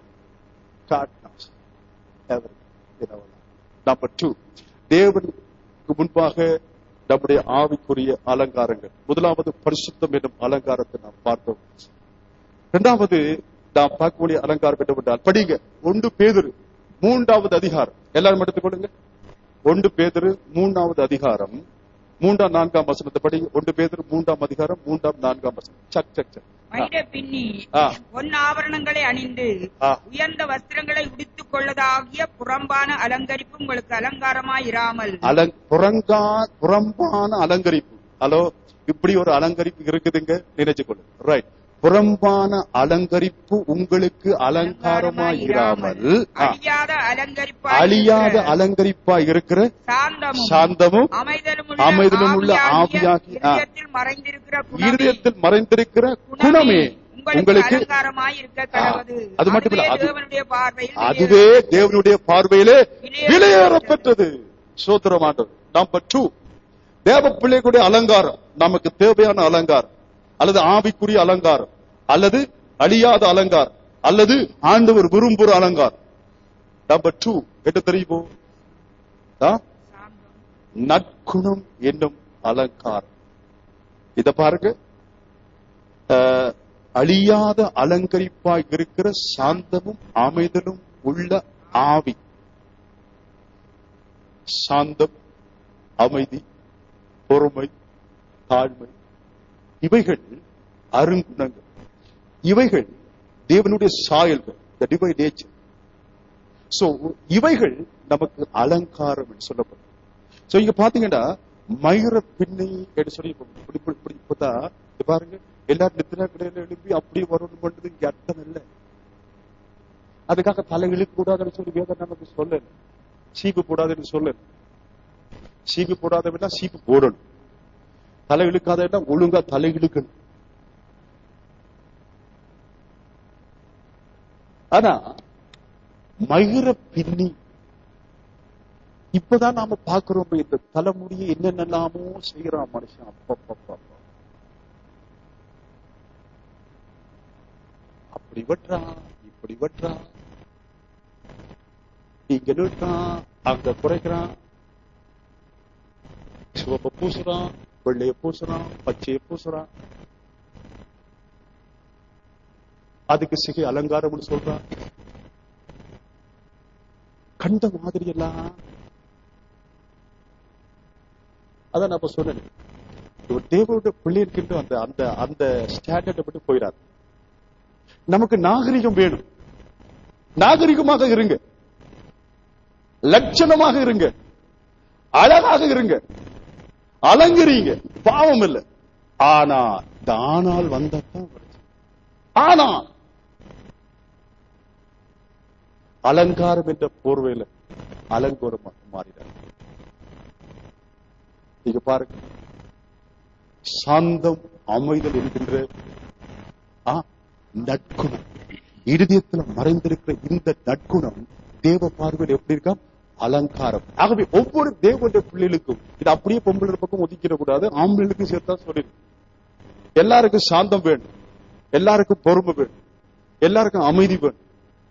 நம்பர் டூ தேவனுக்கு முன்பாக நம்முடைய ஆவிக்குரிய அலங்காரங்கள் முதலாவது பரிசுத்தம் என்னும் அலங்காரத்தை நாம் பார்த்தோம் இரண்டாவது நாம் பார்க்கக்கூடிய அலங்காரம் என்னவென்றால் படிங்க ஒன்று பேதுரு மூன்றாவது அதிகாரம் எல்லாரும் எடுத்துக்கொள்ளுங்க ஒன்று பேதுரு மூன்றாவது அதிகாரம் மூன்றாம் நான்காம் வசனத்தை படி ஒன்று பேதுரு மூன்றாம் அதிகாரம் மூன்றாம் நான்காம் வசனம் சக் சக் சக் மயிர பின்னி ஆ. பொன் ஆபரணங்களை அணிந்து ஆ. உயர்ந்த வஸ்திரங்களை உடுத்துக் கொள்ளதாகிய புறம்பான அலங்கரிப்பு உங்களுக்கு அலங்காரமாயிராமல் அலங் புறங்கா புறம்பான அலங்கரிப்பு ஹலோ இப்படி ஒரு அலங்கரிப்பு இருக்குதுங்க நினைச்சுக்கொள்ளு ரைட் புறம்பான அலங்கரிப்பு உங்களுக்கு அலங்காரமாய் இராமல் ஆ, அழியாத அலங்கரிப்பாய் அழியாத இருக்கிற அலங்கரிப்பாய் இருக்கிற சாந்தமும் சாந்தமும் அமைதலும் அமைதலும் உள்ள ஆவியாகிய ஆவியாகி- ஆ. இருதயத்தில் மறைந்திருக்கிற குணமே இருதயத்தில் மறைந்திருக்கிற குணமே உங்களுக்கு உங்களுக்கு அலங்காரமாய் இருக்க கடவது ஆ, அது மட்டுமில்ல, அது- தேவனுடைய பார்வையில் அதுவே தேவனுடைய பார்வையிலே விலையேறப்பெற்றது சோத்திரமாண்டது நம்பர் டூ தேவ பிள்ளைகளுடைய அலங்காரம் நமக்கு தேவையான அலங்காரம் அல்லது ஆவிக்குரிய அலங்காரம் அல்லது அழியாத அலங்காரம் அல்லது ஆண்டவர் விரும்புற அலங்காரம் நம்பர் டூ என்ன தெரியுமோ ஆ? சாந்தம். நற்குணம் என்னும் அலங்காரம் இத பாருங்க அஹ், அழியாத அலங்கரிப்பாய் இருக்கிற சாந்தமும் அமைதலும் உள்ள ஆவி சாந்தம் அமைதி பொறுமை தாழ்மை இவைகள் அருங்குணங்கள் இவைகள் தேவனுடைய சாயல்கள் த டிவைன் நேச்சர் சோ இவைகள் நமக்கு அலங்காரம் என்று சொல்லப்படும் சோ இங்க பாத்தீங்கன்னா மயிர பின்னை என்று சொல்லி இப்ப இப்படி இப்படி இப்படி பார்த்தா இது பாருங்க எல்லாரும் நித்திரா கடையில எழுப்பி அப்படியே வரணும் பண்றது இங்க அர்த்தம் இல்ல அதுக்காக தலை இழுக்க கூடாதுன்னு சொல்லி வேதம் நமக்கு சொல்லல சீப்பு போடாதுன்னு சொல்லல சீப்பு போடாதவனா சீப்பு போடணும் தலை இழுக்காதவனா ஒழுங்கா தலை இழுக்கணும் ஆனா மயிர பின்னி இப்பதான் நாம பாக்குறோம் இந்த தலைமுடியை என்னென்னலாமோ செய்யறான் மனுஷன் அப்பப்பப்பா அப்படி வெட்டுறான் இப்படி வெட்டுறான் இங்க நிறுட்டான் அங்க குறைக்கிறான் சிவப்ப பூசுறான் வெள்ளைய பூசுறான் பச்சைய பூசுறான் அதுக்கு சிகை அலங்காரம்னு சொல்றான் கண்ட மாதிரி எல்லாம் அதான் நான் இப்ப சொன்னேன் ஒரு தேவனுடைய பிள்ளை இருக்கின்ற அந்த அந்த அந்த ஸ்டாண்டர்டை விட்டு போயிடாது நமக்கு நாகரிகம் வேணும் நாகரிகமாக இருங்க லட்சணமாக இருங்க அழகாக இருங்க அலங்கரிங்க பாவம் இல்லை ஆனா தானால் வந்ததான் பிரச்சனை. ஆனா அலங்காரம் என்ற போர்வையில அலங்கோரம் மாறினார் நீங்க பாருங்க சாந்தம் அமைதல் என்கின்ற ஆ, நற்குணம் இருதயத்துல மறைந்திருக்கிற இந்த நற்குணம் தேவ பார்வையில் எப்படி இருக்கா அலங்காரம் ஆகவே ஒவ்வொரு தேவனுடைய பிள்ளைகளுக்கும் இது அப்படியே பொம்பளை பக்கம் ஒதுக்கிட கூடாது ஆம்பளைகளுக்கும் சேர்த்தா சொல்லிடு எல்லாருக்கும் சாந்தம் வேணும் எல்லாருக்கும் பொறுமை வேணும் எல்லாருக்கும் அமைதி வேணும்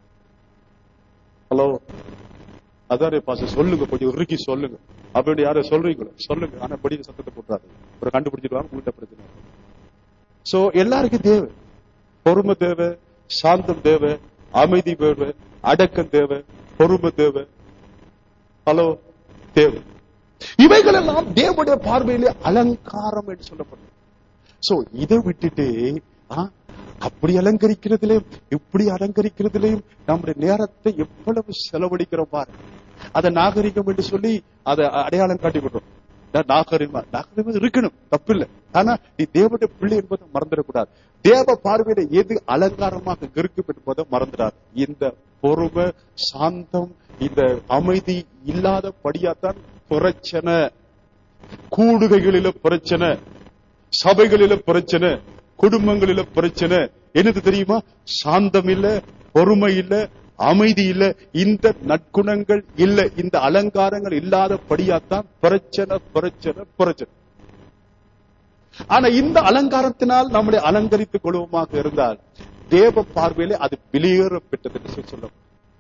ஹலோ அதான் பாச சொல்லுங்க கொஞ்சம் இறுக்கி சொல்லுங்க அப்படி யாரும் சொல்றீங்களோ சொல்லுங்க ஆனா படி சத்தத்தை போட்டுறாது அப்புறம் கண்டுபிடிச்சிடுவாங்க உங்கள்கிட்ட பிரச்சனை சோ எல்லாருக்கும் தேவை பொறுமை தேவை சாந்தம் தேவை அமைதி தேவை அடக்கம் தேவை பொறுமை தேவை ஹலோ தேவை இவைகள் எல்லாம் தேவனுடைய பார்வையிலே அலங்காரம் என்று சொல்லப்படும் சோ இதை விட்டுட்டு ஆ, அப்படி அலங்கரிக்கிறதுலயும் இப்படி அலங்கரிக்கிறதுலயும் நம்முடைய நேரத்தை எவ்வளவு செலவழிக்கிறோம் பாரு அதை நாகரிகம் என்று சொல்லி அதை அடையாளம் காட்டி விடுறோம் நான் நாகரிகமா நாகரிகம் இருக்கணும் தப்பில்லை ஆனா நீ தேவனுடைய பிள்ளை என்பதை மறந்துடக்கூடாது தேவ பார்வையில எது அலங்காரமாக இருக்கும் என்பதை மறந்துடாது இந்த பொறுமை சாந்தம் இந்த அமைதி இல்லாத படியாத்தான் பிரச்சனை கூடுகைகளில பிரச்சனை சபைகளில பிரச்சனை குடும்பங்களில பிரச்சனை என்னது தெரியுமா சாந்தம் இல்ல பொறுமை இல்ல அமைதி இல்ல இந்த நற்குணங்கள் இல்ல இந்த அலங்காரங்கள் இல்லாதபடியாத்தான் பிரச்சனை பிரச்சனை பிரச்சனை ஆனா இந்த அலங்காரத்தினால் நம்மளை அலங்கரித்துக் கொள்வோமாக இருந்தால் தேவ பார்வையிலே அது வெளியேறப்பட்டது என்று சொல்லி சொல்ல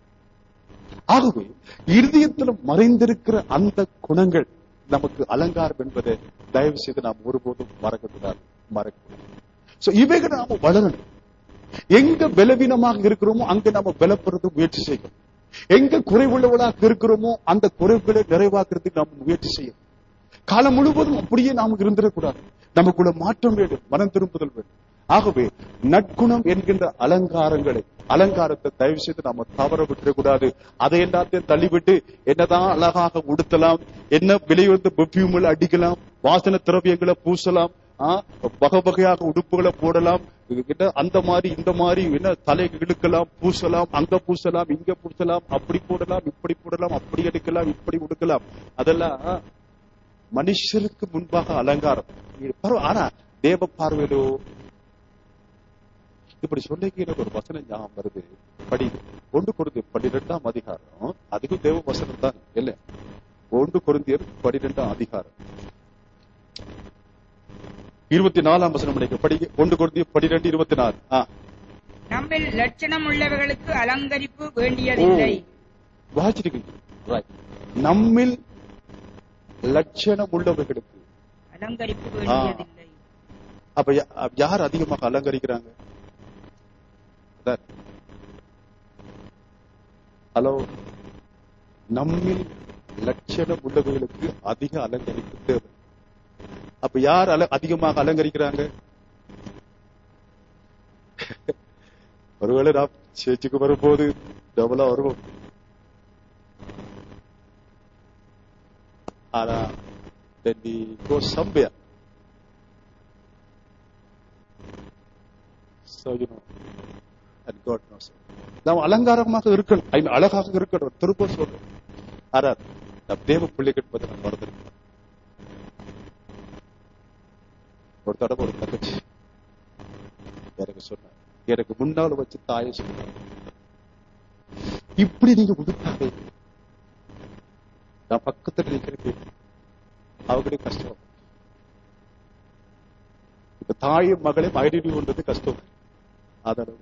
ஆகவே இருதயத்தில் மறைந்திருக்கிற அந்த குணங்கள் நமக்கு அலங்காரம் என்பதை தயவு செய்து நாம் ஒருபோதும் மறக்கக்கூடாது மறக்கக்கூடாது சோ இவைகளை நாம வளரணும் எங்க பலவீனமாக இருக்கிறோமோ அங்க நாம பலப்படுறது முயற்சி செய்யணும் எங்க குறைவுள்ளவளாக இருக்கிறோமோ அந்த குறைவுகளை நிறைவாக்குறதுக்கு நாம் முயற்சி செய்யணும் காலம் முழுவதும் அப்படியே நாம் இருந்திடக்கூடாது நமக்குள்ள மாற்றம் வேண்டும் மனம் திரும்புதல் வேண்டும் ஆகவே நற்குணம் என்கின்ற அலங்காரங்களை அலங்காரத்தை தயவு செய்து நாம தவற விட்டுறக்கூடாது அதை எல்லாத்தையும் தள்ளிவிட்டு என்னதான் அழகாக உடுத்தலாம் என்ன விலையுயர்ந்த பெர்ஃபியூம்களை அடிக்கலாம் வாசன திரவியங்களை பூசலாம் ஆ, வகை வகையாக உடுப்புகளை போடலாம் என்ன அந்த மாதிரி இந்த மாதிரி என்ன தலைக்கு இழுக்கலாம் பூசலாம் அங்க பூசலாம் இங்க பூசலாம் அப்படி போடலாம் இப்படி போடலாம் அப்படி எடுக்கலாம் இப்படி உடுக்கலாம் அதெல்லாம் மனுஷருக்கு முன்பாக அலங்காரம் இது பரவ- ஆனா தேவ பார்வையிலோ இப்படி சொல்லிக்கு எனக்கு ஒரு வசனம் ஞாபகம் வருது படி ஒன்று குருந்தி பன்னிரெண்டாம் அதிகாரம் அதுக்கும் தேவ வசனம் தான் இல்ல ஒன்று குருந்தியர் பன்னிரெண்டாம் அதிகாரம் இருபத்தி நாலாம் வசனம் படிக்க படி ஒன்று குருந்தியர் பன்னிரெண்டு இருபத்தி நாலு ஆ நம்மில் லட்சணம் உள்ளவர்களுக்கு அலங்கரிப்பு வேண்டியதில்லை வாசிச்சிருக்கீங்க Right. நம்மில் லட்சணம் உள்ளவர்களுக்கு அலங்கரிப்பு வேண்டியதில்லை அப்ப யா- அப்ப யார் அதிகமாக அலங்கரிக்கிறாங்க அதான். ஹலோ நம்மில் லட்சணம் உள்ளவர்களுக்கு அதிக அலங்கரிப்பு தேவை அப்ப யார் அல அதிகமாக அலங்கரிக்கிறாங்க ஒருவேளை நான் சேர்ச்சுக்கு வரும்போது டபுளா வருவோம் ஆனா when we go somewhere so you know and God knows நாம் அலங்காரமாக இருக்கணும் ஐ மீன், அழகாக இருக்கணும் திரும்ப சொல்றேன் ஆனா நம் தேவ பிள்ளைகள் என்பதை நான் மறந்துருக்கேன் ஒரு தடவை ஒரு தங்கச்சி எனக்கு சொன்ன எனக்கு முன்னால வச்சு தாயை சொன்னாங்க இப்படி நீங்க உடுத்தாதே நான் பக்கத்துல நிக்கிறேன் அவங்களே கஷ்டம் இப்ப தாயும் மகளையும் ஐடென்டி கொண்டது கஷ்டம் அதளவு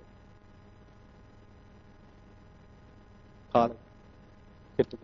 காலம் கெட்டு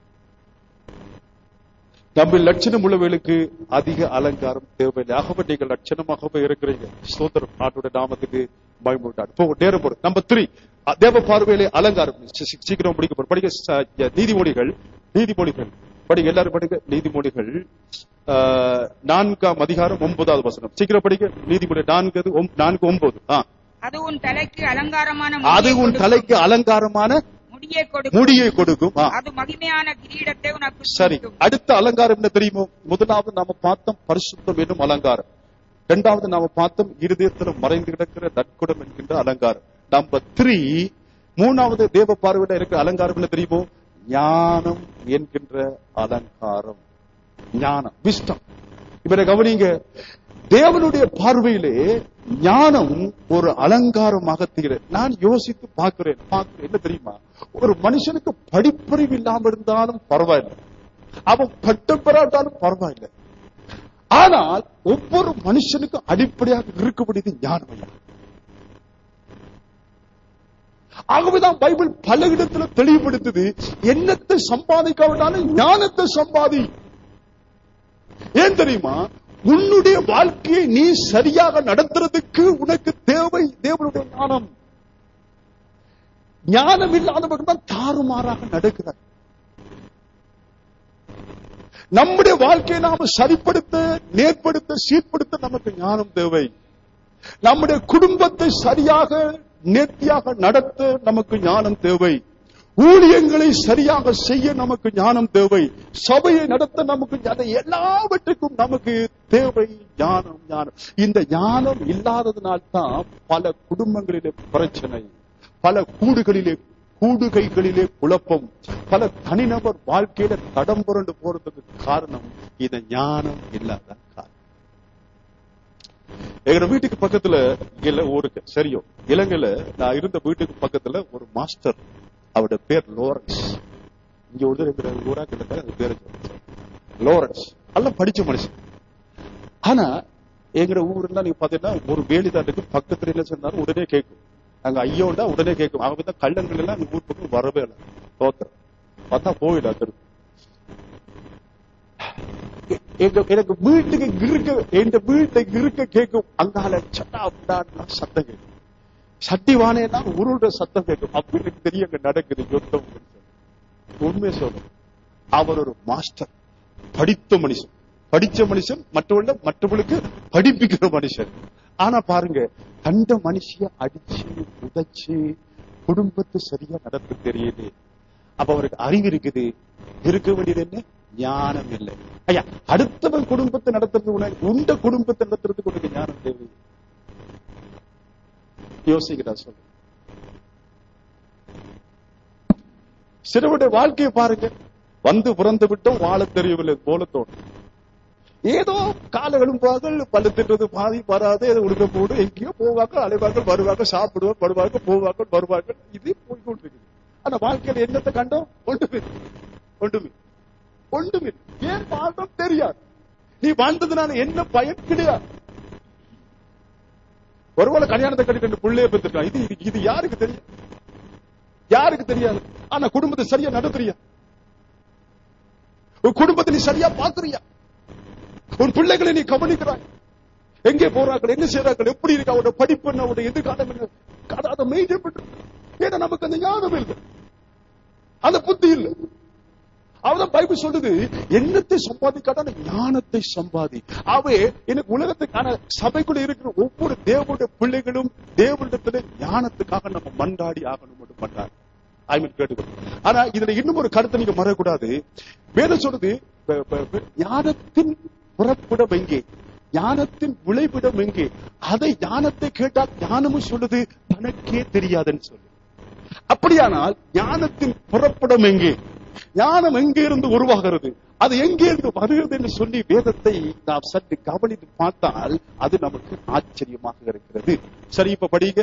நம்ம லட்சணம் உள்ளவர்களுக்கு அதிக அலங்காரம் தேவையில்லை ஆகவே நீங்கள் லட்சணமாகவே இருக்கிறீங்க சோதரம் நாட்டுடைய நாமத்துக்கு பயமுண்டாடு போ நேரம் போடு நம்பர் த்ரீ தேவ பார்வையிலே அலங்காரம் சி- சி- சீக்கிரம் படிக்க போறோம். படிக்க ச- நீதிமொழிகள் நீதிமொழிகள் படிக்க எல்லாரும் படிக்க நீதிமொழிகள் ஆஹ், நான்காம் அதிகாரம் ஒன்பதாவது வசனம் சீக்கிரம் படிக்க நீதிமொழி நான்கு ஒம்- நான்கு ஒன்பது ஆ. அது உன் தலைக்கு அலங்காரமான அது முடியை உன் கொடுக்கும். தலைக்கு அலங்காரமான முடியை கொடுக்கும் முடியை கொடுக்கும் ஆ. அது மகிமையான கிரீடத்தை உனக்கு சரி சூட்டும். அடுத்த அலங்காரம் என்ன தெரியுமோ முதலாவது நாம பார்த்தோம் பரிசுத்தம் என்னும் அலங்காரம் இரண்டாவது நாம பார்த்தோம் இருதயத்தில் மறைந்து கிடக்கிற நற்குடம் என்கின்ற அலங்காரம் நம்பர் த்ரீ மூணாவது தேவ பார்வையில இருக்கிற அலங்காரம் என்ன தெரியுமோ ஞானம் என்கின்ற அலங்காரம் ஞானம் விஸ்டம் இவரை கவனிங்க தேவனுடைய பார்வையிலே ஞானம் ஒரு அலங்காரமாக திகழ நான் யோசித்து பார்க்கிறேன் பார்க்கிறேன் என்ன தெரியுமா ஒரு மனுஷனுக்கு படிப்பறிவு இல்லாம இருந்தாலும் பரவாயில்லை அவன் பட்டம் பெறாட்டாலும் பரவாயில்லை ஆனால் ஒவ்வொரு மனுஷனுக்கும் அடிப்படையாக இருக்கக்கூடியது ஞானம் ஐயா ஆகவேதான் பைபிள் பல இடத்துல தெளிவுபடுத்துது என்னத்தை சம்பாதிக்காவிட்டாலும் ஞானத்தை சம்பாதி ஏன் தெரியுமா உன்னுடைய வாழ்க்கையை நீ சரியாக நடத்துறதுக்கு உனக்கு தேவை தேவனுடைய ஞானம் ஞானம் இல்லாதவர்கள் தான் தாறுமாறாக நடக்கிறார் நம்முடைய வாழ்க்கையை நாம சரிப்படுத்த நேர்படுத்த சீர்படுத்த நமக்கு ஞானம் தேவை நம்முடைய குடும்பத்தை சரியாக நேர்த்தியாக நடத்த நமக்கு ஞானம் தேவை ஊழியங்களை சரியாக செய்ய நமக்கு ஞானம் தேவை சபையை நடத்த நமக்கு ஞானம் எல்லாவற்றுக்கும் நமக்கு தேவை ஞானம் ஞானம் இந்த ஞானம் இல்லாததினால்தான் பல குடும்பங்களிலே பிரச்சனை பல கூடுகளிலே கூடுகைகளிலே குழப்பம் பல தனிநபர் வாழ்க்கையில தடம் புரண்டு போறதுக்கு காரணம் இந்த ஞானம் இல்லாத காரணம் எங்க வீட்டுக்கு பக்கத்துல இல்ல ஊருக்கு சரியோ இலங்கையில நான் இருந்த வீட்டுக்கு பக்கத்துல ஒரு மாஸ்டர் அவருடைய பேர் லோரன்ஸ் இங்க ஒரு இருக்கிற ஊரா கிட்ட அந்த பேர் லோரன்ஸ் நல்லா படிச்ச மனுஷன் ஆனா எங்க ஊர்ல நீங்க பாத்தீங்கன்னா ஒரு வேலிதாட்டுக்கு பக்கத்துல என்ன சொன்னாலும் உடனே கேட்கும் அங்க ஐயோண்டா உடனே கேட்கும் அவங்க தான் கள்ளங்கள் எல்லாம் அந்த ஊர் பக்கம் வரவே இல்லை தோத்திரம் பார்த்தா போயிடா திரும்ப எங்க எனக்கு வீட்டுக்கு இருக்க என் வீட்டுக்கு இருக்க கேட்கும் அங்கால சட்டா அப்படின்னா சத்தம் கேட்கும் சட்டி வானேன்னா உருட சத்தம் கேட்கும் அப்ப எனக்கு தெரியும் அங்க நடக்குது யுத்தம் உண்மை சொல்றேன் அவர் ஒரு மாஸ்டர் படித்த மனுஷன் படிச்ச மனுஷன் மற்றவங்கள மற்றவங்களுக்கு படிப்பிக்கிற மனுஷன் ஆனா பாருங்க கண்ட மனுஷிய அடிச்சு உதைச்சு குடும்பத்தை சரியா நடத்த தெரியல அப்ப அவருக்கு அறிவு இருக்குது இருக்க வேண்டியது என்ன ஞானம் இல்லை ஐயா அடுத்தவன் குடும்பத்தை நடத்துறது உனக்கு உண்ட குடும்பத்தை நடத்துறதுக்கு உனக்கு ஞானம் தேவை யோசிக்கிறா சொல்லு சிறுவனுடைய வாழ்க்கையை பாருங்க வந்து பிறந்து விட்டோம் வாழ தெரியவில்லை போல தோணும் ஏதோ கால எழும்பார்கள் பல்லு திட்டுறது பாதி வராது ஏதோ உடுக்க போடு எங்கேயோ போவாங்க அலைவாங்க வருவாங்க சாப்பிடுவாங்க வருவாங்க போவாங்க வருவாங்க இது போய்கொண்டிருக்குது ஆனா வாழ்க்கையில என்னத்தை கண்டோம் ஒன்றுமே ஒன்றுமே ஒன்றுமே ஏன் வாழ்ந்தோம் தெரியாது நீ வாழ்ந்ததுனால என்ன பயன் கிடையாது ஒருவேளை கல்யாணத்தை கட்டி ரெண்டு பிள்ளைய பெற்றுருக்கான் இது இது- இது யாருக்கு தெரியும் யாருக்கு தெரியாது ஆனா குடும்பத்தை சரியா நடத்துறியா உன் குடும்பத்தை நீ சரியா பாக்குறியா உன் பிள்ளைகளை நீ கவனிக்கிறாய் எங்கே போறார்கள் என்ன செய்யறார்கள் எப்படி இருக்கு அவரோட படிப்பு என்ன அவருடைய எதிர்காலம் என்ன அதை- அதை மெயின்டைன் பண்ற ஏன்னா நமக்கு அந்த ஞானம் இல்லை அந்த புத்தி இல்லை அவதான் பைபிள் சொல்லுது என்னத்தை சம்பாதிக்காத ஞானத்தை சம்பாதி அவே எனக்கு உலகத்துக்கான சபைக்குள்ள இருக்கிற ஒவ்வொரு தேவனுடைய பிள்ளைகளும் தேவனிடத்துல ஞானத்துக்காக நம்ம மன்றாடி ஆகணும் மட்டும் பண்றாங்க ஐ மீன் கேட்டுக்கணும் ஆனா இதுல இன்னும் ஒரு கருத்தை நீங்க மறக்கூடாது வேதம் சொல்லுது ப- ப- ப- ஞானத்தின் புறப்படம் எங்கே ஞானத்தின் விளைவிடம் எங்கே அதை ஞானத்தை கேட்டால் ஞானமும் சொல்லுது தனக்கே தெரியாதுன்னு சொல்லு அப்படியானால் ஞானத்தின் புறப்படம் எங்கே ஞானம் எங்கே இருந்து உருவாகிறது அது எங்கே இருந்து வருகிறது என்று சொல்லி வேதத்தை நாம் சற்று கவனித்து பார்த்தால் அது நமக்கு ஆச்சரியமாக இருக்கிறது சரி இப்ப படிங்க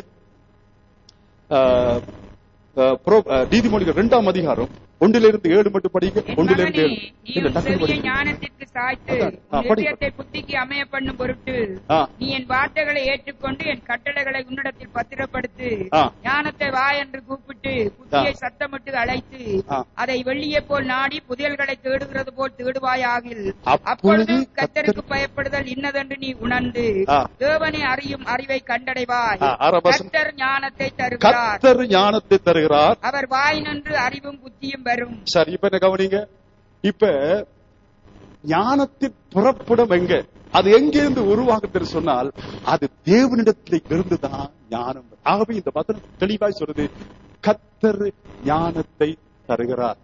ஆஹ், ஆஹ், புரோ- ஆஹ், நீதிமொழிகள் இரண்டாம் அதிகாரம் ஒன்றிலிருந்து ஏழு மட்டும் படிங்க என் ஒன்றிலிருந்து மகனே, ஏழு நீ இல்ல உன் டக்குனு செவியை படிங்க ஞானத்திற்கு சாய்த்து அதான், ஆ, உன் படி. இதயத்தை புத்திக்கு அமைய பண்ணும் பொருட்டு ஆ. நீ என் வார்த்தைகளை ஏற்றுக்கொண்டு என் கட்டளைகளை உன்னிடத்தில் பத்திரப்படுத்து ஆ. ஞானத்தை வா என்று கூப்பிட்டு புத்தியை சத்தமிட்டு அழைத்து ஆ. அதை வெள்ளியை போல் நாடி புதையல்களை தேடுகிறது போல் தேடுவாயாகில் அப்பொழுது அப்பொழுது கத்தருக்கு கர்த்தர் பயப்படுதல் இன்னதென்று நீ உணர்ந்து ஆ. தேவனை அறியும் அறிவை கண்டடைவாய் ஆ, ஆறாம் வசனம். கத்தர் ஞானத்தை தருகிறார் கத்தர் ஞானத்தை தருகிறார் அவர் வாய் நின்று அறிவும் புத்தியும் வரும் சரி இப்ப என்ன கவனிங்க இப்ப ஞானத்தின் புறப்படம் எங்க அது எங்கிருந்து உருவாகுதுன்னு சொன்னால் அது தேவனிடத்தில் இருந்துதான் ஞானம் ஆகவே இந்த வசனம் தெளிவாய் சொல்றது கத்தர் ஞானத்தை தருகிறார்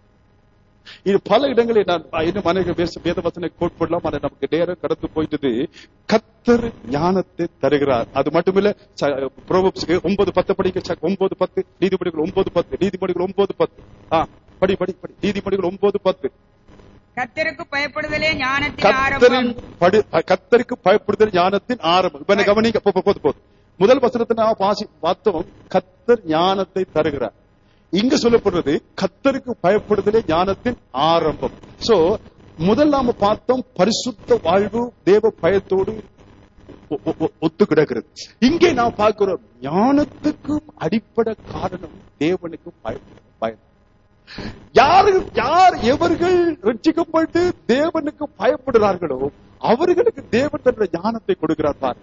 இது பல இடங்களில் நான் இன்னும் அநேக பேச வேத வசனை கோட்படலாம் அதை நமக்கு நேரம் கடந்து போயிட்டது கத்தர் ஞானத்தை தருகிறார் அது மட்டுமில்ல ச- Proverbs ஒன்பது பத்து படிக்க ச- ஒன்பது பத்து நீதிமொழிகள் ஒன்பது பத்து நீதிமொழிகள் ஒன்பது பத்து ஆ படி படி படி நீதிமொழிகள் ஒன்பது பத்து கத்தருக்கு பயப்படுதலே ஞானத்தின் கத்தரின் ஆரம்பம் படு கத்தருக்கு பயப்படுதல் ஞானத்தின் ஆரம்பம் இப்ப என்ன கவனிங்க போ- போ- போது போது முதல் வசனத்தை நான் வாசி பார்த்தோம் கத்தர் ஞானத்தை தருகிறார் இங்க சொல்லப்படுறது கத்தருக்கு பயப்படுதலே ஞானத்தின் ஆரம்பம் சோ முதல் நாம பார்த்தோம் பரிசுத்த வாழ்வு தேவ பயத்தோடு ஒ- ஒ- ஒ- ஒத்து கிடக்கிறது இங்கே நாம் பார்க்கிறோம் ஞானத்துக்கும் அடிப்படை காரணம் தேவனுக்கு பயப்பட பயம் யாரு யார் எவர்கள் ரட்சிக்கப்பட்டு தேவனுக்கு பயப்படுகிறார்களோ அவர்களுக்கு தேவன் தன்னுடைய ஞானத்தை கொடுக்கிறார் பாரு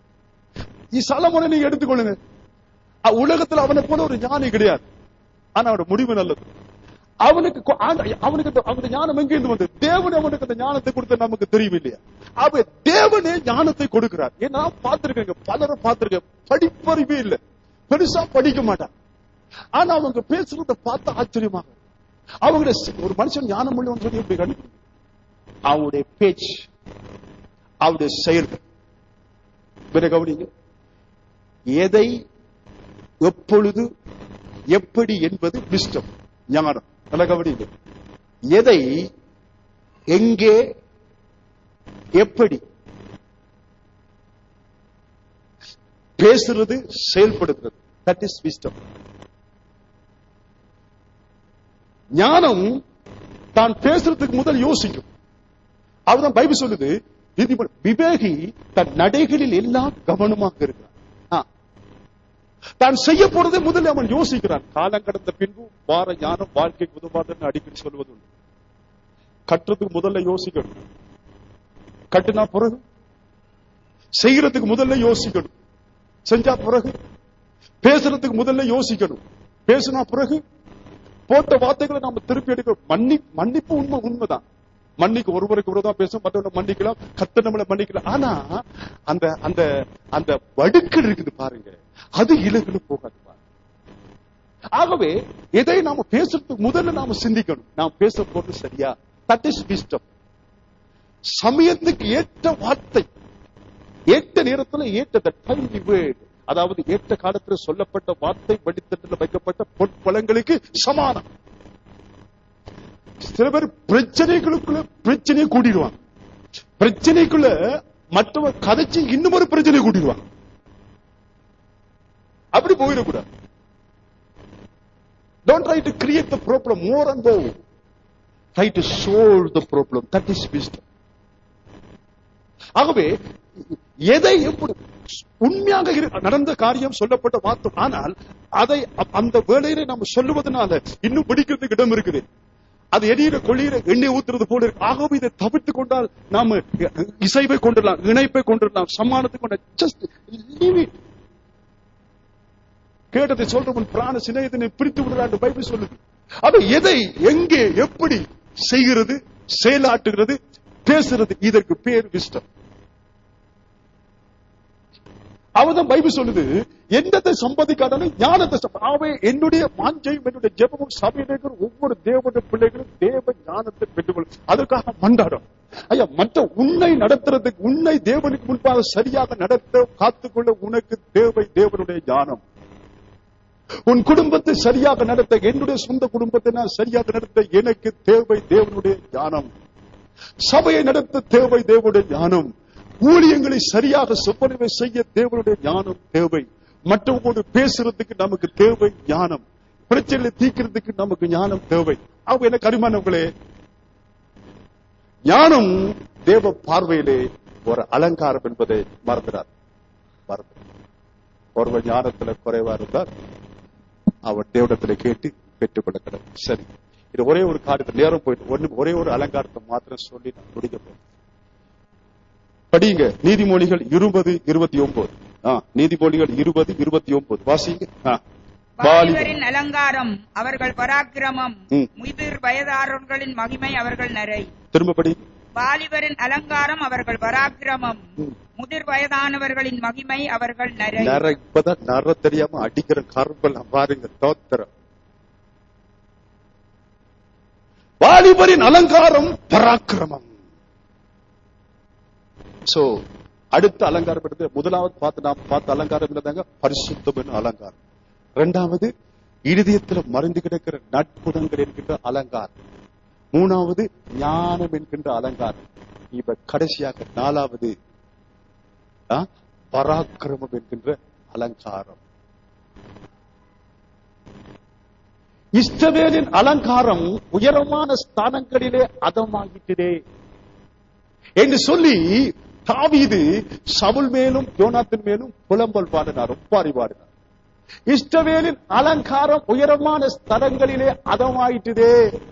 சலமோனை நீங்க எடுத்துக்கொள்ளுங்க அ- உலகத்துல அவனை போல ஒரு ஞானி கிடையாது ஆனா அவனோட முடிவு நல்லது அவனுக்கு கொ- ஆண்ட- அவனுக்கு அந்த- அவனுடைய ஞானம் எங்க இருந்து வந்து தேவன் அவனுக்கு அந்த ஞானத்தை கொடுத்த நமக்கு தெரியும் இல்லையா அவ தேவனே ஞானத்தை கொடுக்கிறார் ஏன்னா பார்த்திருக்கேங்க பலரும் பார்த்திருக்கேன் படிப்பறிவே இல்லை பெருசா படிக்க மாட்டான் ஆனா அவங்க பேசுறத பார்த்து ஆச்சரியமாக அவங்க ஒரு மனுஷன் ஞானம் உள்ளவன் சொல்லி எப்படி கண்டுபிடிக்கும் அவனுடைய பேச்சு அவருடைய செயல்கள் பிறகு கவனிங்க எதை எப்பொழுது எப்படி என்பது விஸ்டம் ஞானம் நல்லா கவனிங்க எதை எங்கே எப்படி பேசுறது செயல்படுத்துறது தட் இஸ் விஸ்டம் ஞானம் தான் பேசுறதுக்கு முதல் யோசிக்கும் அவர்தான் பைபிள் சொல்லுது நீதிபதி விவேகி தன் நடைகளில் எல்லாம் கவனமாக இருக்கிறான் ஆ. தான் செய்ய போறதை முதல்ல அவன் யோசிக்கிறான் காலம் கடந்த பின்பு வார ஞானம் வாழ்க்கைக்கு உதவாதுன்னு அடிக்கடி சொல்வது உண்டு கட்டுறதுக்கு முதல்ல யோசிக்கணும் கட்டுனா பிறகு செய்யறதுக்கு முதல்ல யோசிக்கணும் செஞ்சா பிறகு பேசுறதுக்கு முதல்ல யோசிக்கணும் பேசினா பிறகு போட்ட வார்த்தைகளை நாம திருப்பி எடுக்க மன்னி மன்னிப்பு உண்மை உண்மைதான் மன்னிக்கு ஒருவருக்கு ஒருவதான் பேசும் மற்றவங்களை மன்னிக்கலாம் கத்த நம்மளை மன்னிக்கலாம் ஆனா அந்த அந்த அந்த வடுக்கள் இருக்குது பாருங்க அது இலகுல போகாது பாருங்க ஆகவே எதை நாம பேசுறதுக்கு முதல்ல நாம சிந்திக்கணும் நாம் பேச போறது சரியா தட் இஸ் விஸ்டம் சமயத்துக்கு ஏற்ற வார்த்தை ஏற்ற நேரத்துல ஏற்ற the timely word அதாவது ஏற்ற காலத்துல சொல்லப்பட்ட வார்த்தை வடித்தட்டில் வைக்கப்பட்ட பொற்பழங்களுக்கு சமானம் சில பேர் பிரச்சனைகளுக்குள்ள பிரச்சனையை கூட்டிடுவாங்க பிரச்சனைக்குள்ள மற்றவன் கதைச்சு இன்னும் ஒரு பிரச்சனை கூட்டிடுவாங்க அப்படி போயிடக்கூடாது don't try to create the problem more and more try to solve the problem that is wisdom ஆகவே எதை எப்படி உண்மையாக இரு- நடந்த காரியம் சொல்லப்பட்ட வார்த்தை ஆனால் அதை அ- அந்த வேலையில நம்ம சொல்லுவதனால இன்னும் பிடிக்கிறதுக்கு இடம் இருக்குது அது எரியிற கொள்ளியில எண்ணெய் ஊத்துறது போல இருக்கு ஆகவே இதை தவிர்த்து கொண்டால் நாம இசைவை கொண்டுடலாம் இணைப்பை கொண்டுடலாம் சம்மானத்தை கொண்ட ஜஸ்ட் லீவ் இட் கேட்டதை சொல்றவன் பிராண சிநேகத்தினை பிரித்து விடுறான் பைபிள் சொல்லுது அது எதை எங்கே எப்படி செய்கிறது செயலாட்டுகிறது பேசுறது இதற்கு பேர் விஸ்டம் அவதான் பைபிள் சொல்லுது என்னத்தை சம்பாதிக்காதாலும் ஞானத்தை சம்ப- ஆகவே என்னுடைய வாஞ்சையும் என்னுடைய ஜெபமும் சபையிலேக்கிற ஒவ்வொரு தேவனுடைய பிள்ளைகளும் தேவ ஞானத்தை பெற்றுக்கொள்ளும் அதுக்காக மண்டாடும் ஐயா மற்ற உன்னை நடத்துறதுக்கு உன்னை தேவனுக்கு முன்பாக சரியாக நடத்த காத்துக்கொள்ள உனக்கு தேவை தேவனுடைய ஞானம் உன் குடும்பத்தை சரியாக நடத்த என்னுடைய சொந்த குடும்பத்தை நான் சரியாக நடத்த எனக்கு தேவை தேவனுடைய ஞானம் சபையை நடத்த தேவை தேவனுடைய ஞானம் ஊழியங்களை சரியாக சொப்பனவை செய்ய தேவனுடைய ஞானம் தேவை மற்றவங்களோடு பேசுறதுக்கு நமக்கு தேவை ஞானம் பிரச்சனைகளை தீர்க்கிறதுக்கு நமக்கு ஞானம் தேவை அவங்க என்ன கருமானவங்களே ஞானம் தேவ பார்வையிலே ஒரு அலங்காரம் என்பதை மறந்துடார் மறந்து ஒருவர் ஞானத்துல குறைவா இருந்தால் அவர் தேவனத்துல கேட்டு பெற்றுக்கொள்ள கடவுள் சரி இது ஒரே ஒரு காரியத்தை நேரம் போயிட்டு ஒண்ணு ஒரே ஒரு அலங்காரத்தை மாத்திரம் சொல்லி நான் முடிக்க போறேன் படிங்க நீதிமொழிகள் இருபது இருபத்தி ஒன்பது நீதிமொழிகள் இருபது இருபத்தி ஒன்பது வாசிங்க ஆ. வாலிபர் வாலிபரின் அலங்காரம் அவர்கள் பராக்கிரமம் ம். முதிர் வயதாரர்களின் மகிமை அவர்கள் நிறை திரும்ப படி வாலிபரின் அலங்காரம் அவர்கள் பராக்கிரமம் ம். முதிர் வயதானவர்களின் மகிமை அவர்கள் நிறை நர இப்பதான் நர தெரியாம அடிக்கிற கரும்பல் பாருங்க தோத்திரம் வாலிபரின் அலங்காரம் பராக்கிரமம் சோ அடுத்த அலங்காரம் எடுத்து முதலாவது பார்த்து நாம் பார்த்த அலங்காரம் என்னதாங்க பரிசுத்தம் என்னும் அலங்காரம் இரண்டாவது இருதயத்துல மறைந்து கிடக்கிற நட்புணங்கள் என்கின்ற அலங்காரம் மூணாவது ஞானம் என்கின்ற அலங்காரம் இப்ப கடைசியாக நாலாவது ஆ, பராக்கிரமம் என்கின்ற அலங்காரம் இஷ்டவேலின் அலங்காரம் உயரமான ஸ்தானங்களிலே அதமாகிட்டதே என்று சொல்லி தாவீது சவுல் மேலும் யோனாத்தின் மேலும் புலம்பல் பாடினார் ஒப்பாரி பாடினார் இஷ்டவேலின் அலங்காரம் உயரமான ஸ்தலங்களிலே அதமாயிட்டுதே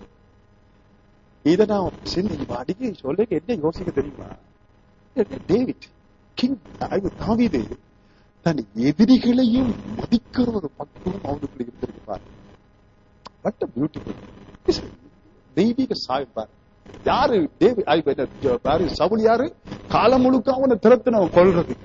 இதை நான் சிந்தி அடிக்க சொல்ல என்ன யோசிக்க தெரியுமா டேவிட் கிங் தாவீது தன் எதிரிகளையும் மதிக்கிற ஒரு பக்குவம் அவனுக்குள்ள இருந்திருப்பார் பட் பியூட்டிஃபுல் தெய்வீக சாய்ப்பார் யாரு தேவி ஐ, என்ன, ஜ- யாரு சவுல் யாரு காலம் முழுக்க அவனை திறத்தினவன் கொள்றது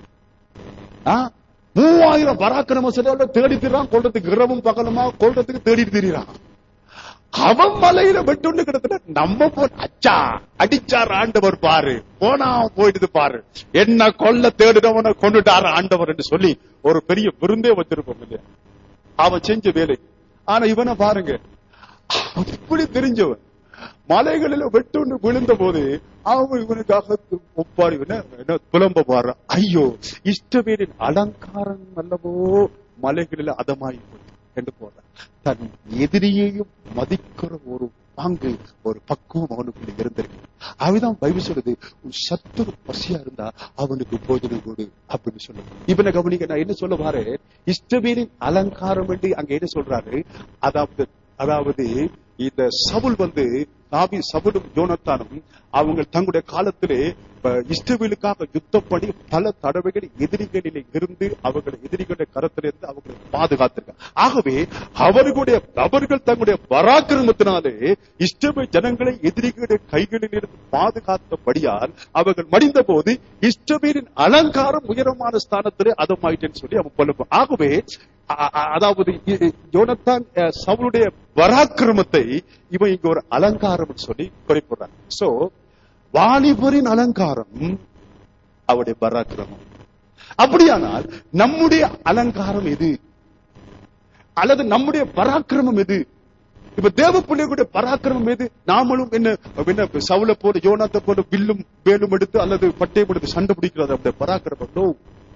ஆ? மூவாயிரம் பராக்கிரமசோட தேடி திரிறான் கொள்றதுக்கு இரவும் பகலுமா கொள்றதுக்கு தேடிட்டு திரிறான் அவன் மலையில வெட்டுண்டு கிடத்துல நம்ம போ அச்சா அடிச்சார் ஆண்டவர் பாரு போனா அவன் போயிடுது பாரு என்ன கொல்ல தேடுனவனை கொண்டுட்டாரு ஆண்டவர் என்று சொல்லி ஒரு பெரிய விருந்தே வச்சிருப்போம் இல்லையா அவன் செஞ்ச வேலை ஆனா இவனை பாருங்க அவன் இப்படி தெரிஞ்சவன் மலைகளில வெட்டுண்டு விழுந்த போது அவன் இவனுக்காக ஒப்பாரி என்ன என்ன புலம்ப பாரு ஐயோ இஷ்டவேரின் அலங்காரம் அல்லவோ மலைகளில அதமாயி போச்சு என்று போறான் தன் எதிரியையும் மதிக்கிற ஒரு பாங்கு ஒரு பக்குவம் அவனுக்குள்ள இருந்திருக்கு அதுதான் பைபிள் சொல்லுது உன் சத்துரு பசியா இருந்தா அவனுக்கு போஜனம் கொடு அப்படின்னு சொல்லுது இவனை கவனிக்க நான் என்ன சொல்ல பாரு இஷ்டவேரின் அலங்காரம் என்று அங்க என்ன சொல்றாரு அதாவது அதாவது இந்த சவுல் வந்து தாவி சவுலும் யோனத்தானும் அவங்க தங்களுடைய காலத்திலே அஹ், இஸ்ரவேலுக்காக யுத்தம் பண்ணி பல தடவைகள் எதிரிகளிலே இருந்து அவர்கள் எதிரிகளுடைய கரத்திலிருந்து அவர்களை பாதுகாத்திருக்காங்க ஆகவே அவர்களுடைய அவர்கள் தங்களுடைய பராக்கிரமத்தினாலே இஷ்டமே ஜனங்களை எதிரிகளுடைய கைகளில் இருந்து பாதுகாத்தபடியால் அவர்கள் மடிந்த போது இஷ்டவேரின் அலங்காரம் உயரமான ஸ்தானத்திலே அதமாயிட்டேன்னு சொல்லி அவன் சொல்லுவான் ஆகவே அ- அ- அதாவது இ- இ- யோனத்தான் அஹ், சவுலுடைய பராக்கிரமத்தை இவன் இங்க ஒரு அலங்காரம் சொல்லி குறிப்பிடுறான் சோ வாலிபரின் அலங்காரம் அவருடைய பராக்கிரமம் அப்படியானால் நம்முடைய அலங்காரம் எது அல்லது நம்முடைய பராக்கிரமம் எது இப்ப தேவ பிள்ளைகளுடைய பராக்கிரமம் எது நாமளும் என்ன என்ன சவுல போல யோனாத்தை போல வில்லும் வேலும் எடுத்து அல்லது பட்டயம் எடுத்து சண்டை பிடிக்கிறது அப்படியே பராக்கிரமம் No.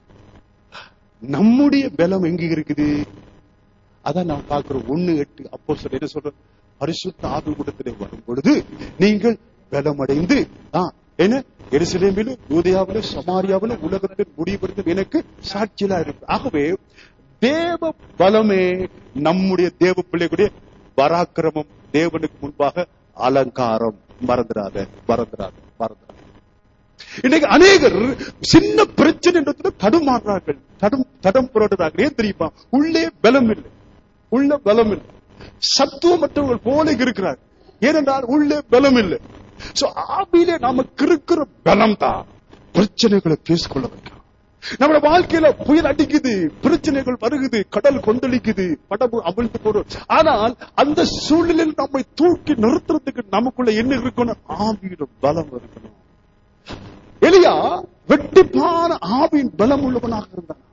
நம்முடைய பலம் எங்க இருக்குது அதான் நான் பார்க்கிறோம் ஒண்ணு எட்டு அப்போ சொல்ல என்ன சொல்ற பரிசுத்த ஆவி கூடத்திலே வரும் பொழுது நீங்கள் பலமடைந்து ஆ, என்ன எருசலேமிலும் யூதேயாவிலும் சமாரியாவிலும் உலகத்தில் முடிவெடுத்து எனக்கு சாட்சியலா இருக்கு ஆகவே தேவ பலமே நம்முடைய தேவ பிள்ளைகளுடைய பராக்கிரமம் தேவனுக்கு முன்பாக அலங்காரம் மறந்துடாத மறந்துடாத மறந்துடாத இன்னைக்கு அநேகர் சின்ன பிரச்சனை தடுமாறுறார்கள் தடம் தடம் புரடுறார்கள் ஏன் தெரியுமா உள்ளே பலம் இல்லை உள்ள பலம் இல்லை சத்துவமற்றவர்கள் போல இருக்கிறார் ஏனென்றால் உள்ளே பலம் இல்லை சோ ஆவியிலே நமக்கு இருக்கிற பலம் தான் பிரச்சனைகளை பேசிக்கொள்ள வைக்கலாம் நம்மளோட வாழ்க்கையில புயல் அடிக்குது பிரச்சனைகள் வருகுது கடல் கொந்தளிக்குது படகு அமிழ்ந்து போடும் ஆனால் அந்த சூழ்நிலையில் நம்மை தூக்கி நிறுத்துறதுக்கு நமக்குள்ள என்ன இருக்கணும் ஆவியில பலம் இருக்கணும் எலியா வெட்டிப்பான ஆவியின் பலம் உள்ளவனாக இருந்தான்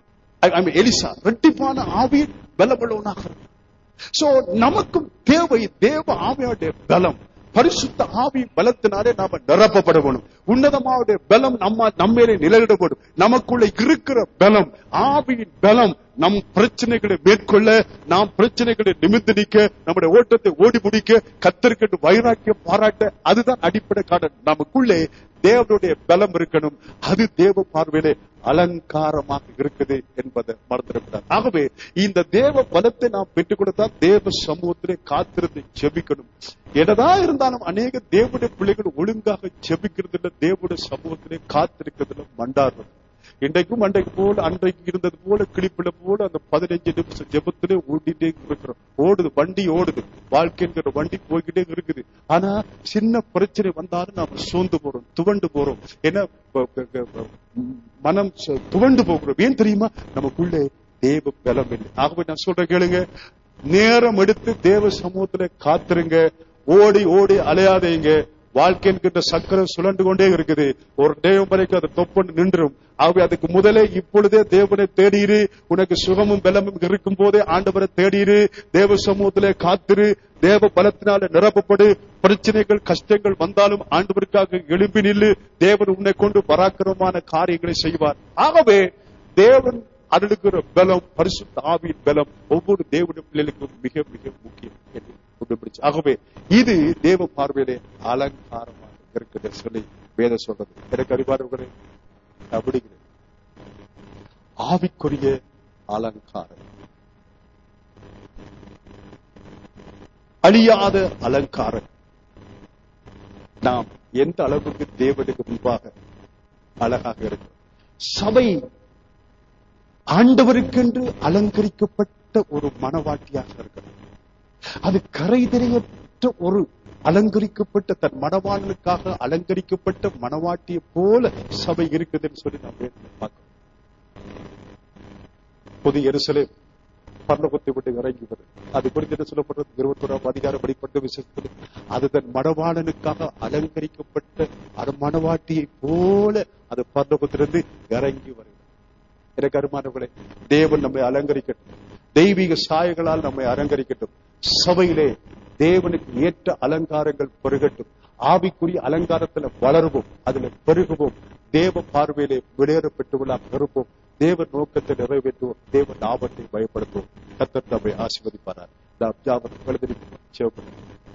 I mean, எலிசா ரெட்டிப்பான ஆவியின் பலபலவனாக இருந்தான். சோ நமக்கும் தேவை தேவ ஆவியோடைய பலம் பரிசுத்த ஆவி பலத்தினாலே நாம நிரப்பப்பட வேணும் உன்னதமாவுடைய பலம் நம்ம நம்மேலே நிலையிடப்படும் நமக்குள்ள இருக்கிற பலம் ஆவியின் பலம் நம் பிரச்சனைகளை மேற்கொள்ள நாம் பிரச்சனைகளை நிமிர்ந்து நிற்க நம்முடைய ஓட்டத்தை ஓடி முடிக்க கத்தருக்கென்று வைராக்கியம் பாராட்ட அதுதான் அடிப்படை காரணம் நமக்குள்ளே தேவனுடைய பலம் இருக்கணும் அது தேவ பார்வையிலே அலங்காரமாக இருக்குது என்பதை மறந்துடக்கூடாது ஆகவே இந்த தேவ பலத்தை நாம் பெற்றுக் கொடுத்தால் தேவ சமூகத்திலே காத்திருந்து ஜெபிக்கணும் என்னதான் இருந்தாலும் அநேக தேவனுடைய பிள்ளைகள் ஒழுங்காக ஜெபிக்கிறது இல்ல தேவனுடைய சமூகத்திலே காத்திருக்கிறதுல மண்டாடுறது இன்றைக்கும் அன்றைக்கு போல அன்றைக்கு இருந்தது போல கிளிப்பில போல அந்த பதினஞ்சு நிமிஷம் ஜெபத்திலே ஓடிட்டே இருக்கிறோம் ஓடுது வண்டி ஓடுது வாழ்க்கைங்கிற வண்டி போய்கிட்டே இருக்குது ஆனா சின்ன பிரச்சனை வந்தாலும் நாம சோர்ந்து போறோம் துவண்டு போறோம் ஏன்னா ப- ப- ப- மனம் ச- துவண்டு போகிறோம் ஏன் தெரியுமா நமக்குள்ளே தேவ பலம் இல்லை ஆகவே நான் சொல்றேன் கேளுங்க நேரம் எடுத்து தேவ சமூகத்துல காத்திருங்க ஓடி ஓடி அலையாதீங்க வாழ்க்கை என்கின்ற சக்கரம் சுழண்டு கொண்டே இருக்குது ஒரு தேவம் வரைக்கும் அது தொப்பண்டு நின்றும் ஆகவே அதுக்கு முதலே இப்பொழுதே தேவனை தேடியிரு உனக்கு சுகமும் பலமும் இருக்கும் போதே ஆண்டவரை தேடியிரு தேவ சமூகத்திலே காத்திரு தேவ பலத்தினால நிரப்பப்படு பிரச்சனைகள் கஷ்டங்கள் வந்தாலும் ஆண்டவருக்காக எழும்பி நில்லு தேவன் உன்னை கொண்டு பராக்கிரமமான காரியங்களை செய்வார் ஆகவே தேவன் அருளுகிற பலம் பரிசுத்த ஆவியின் பலம் ஒவ்வொரு தேவனுடைய பிள்ளைகளுக்கும் மிக மிக முக்கியம் என்று கண்டுபிடிச்சு ஆகவே இது தேவ பார்வையிலே அலங்காரமாக இருக்கிறது சொல்லி வேத சொல்றது எனக்கு அறிவார்களே அப்படிங்கிறது ஆவிக்குரிய அலங்காரம் அழியாத அலங்காரம் நாம் எந்த அளவுக்கு தேவனுக்கு முன்பாக அழகாக இருக்கிறோம் சபை ஆண்டவருக்கென்று அலங்கரிக்கப்பட்ட ஒரு மனவாட்டியாக இருக்கிறது அது கரை தெரியப்பட்ட ஒரு அலங்கரிக்கப்பட்ட தன் மணவாளனுக்காக அலங்கரிக்கப்பட்ட மணவாட்டியை போல சபை இருக்குதுன்னு சொல்லி நாம் வேதத்தில் பார்க்கிறோம் புது எருசலேம் பரலோகத்தை விட்டு இறங்கி வருது அது குறித்து என்ன சொல்லப்படுறது இருபத்தோராம் அதிகாரம் படிப்பட்ட விசேஷத்தில் அது தன் மணவாளனுக்காக அலங்கரிக்கப்பட்ட அது மணவாட்டியை போல அது பரலோகத்திலிருந்து இறங்கி வருகிறது எனக்கு அருமானவர்களே தேவன் நம்மை அலங்கரிக்கட்டும் தெய்வீக சாயங்களால் நம்மை அலங்கரிக்கட்டும் சபையிலே தேவனுக்கு ஏற்ற அலங்காரங்கள் பெருகட்டும் ஆவிக்குரிய அலங்காரத்துல வளருவோம் அதுல பெருகுவோம் தேவ பார்வையிலே வெளியேற பெற்றுவதாக இருப்போம் தேவ நோக்கத்தை நிறைவேற்றுவோம் தேவ லாபத்தை பயப்படுத்துவோம் கத்தர் நம்மை ஆசீர்வதிப்பாரார் நாம் யாவரும் எழுந்திருக்கிறோம். ஜெபம் பண்ணுவோம்.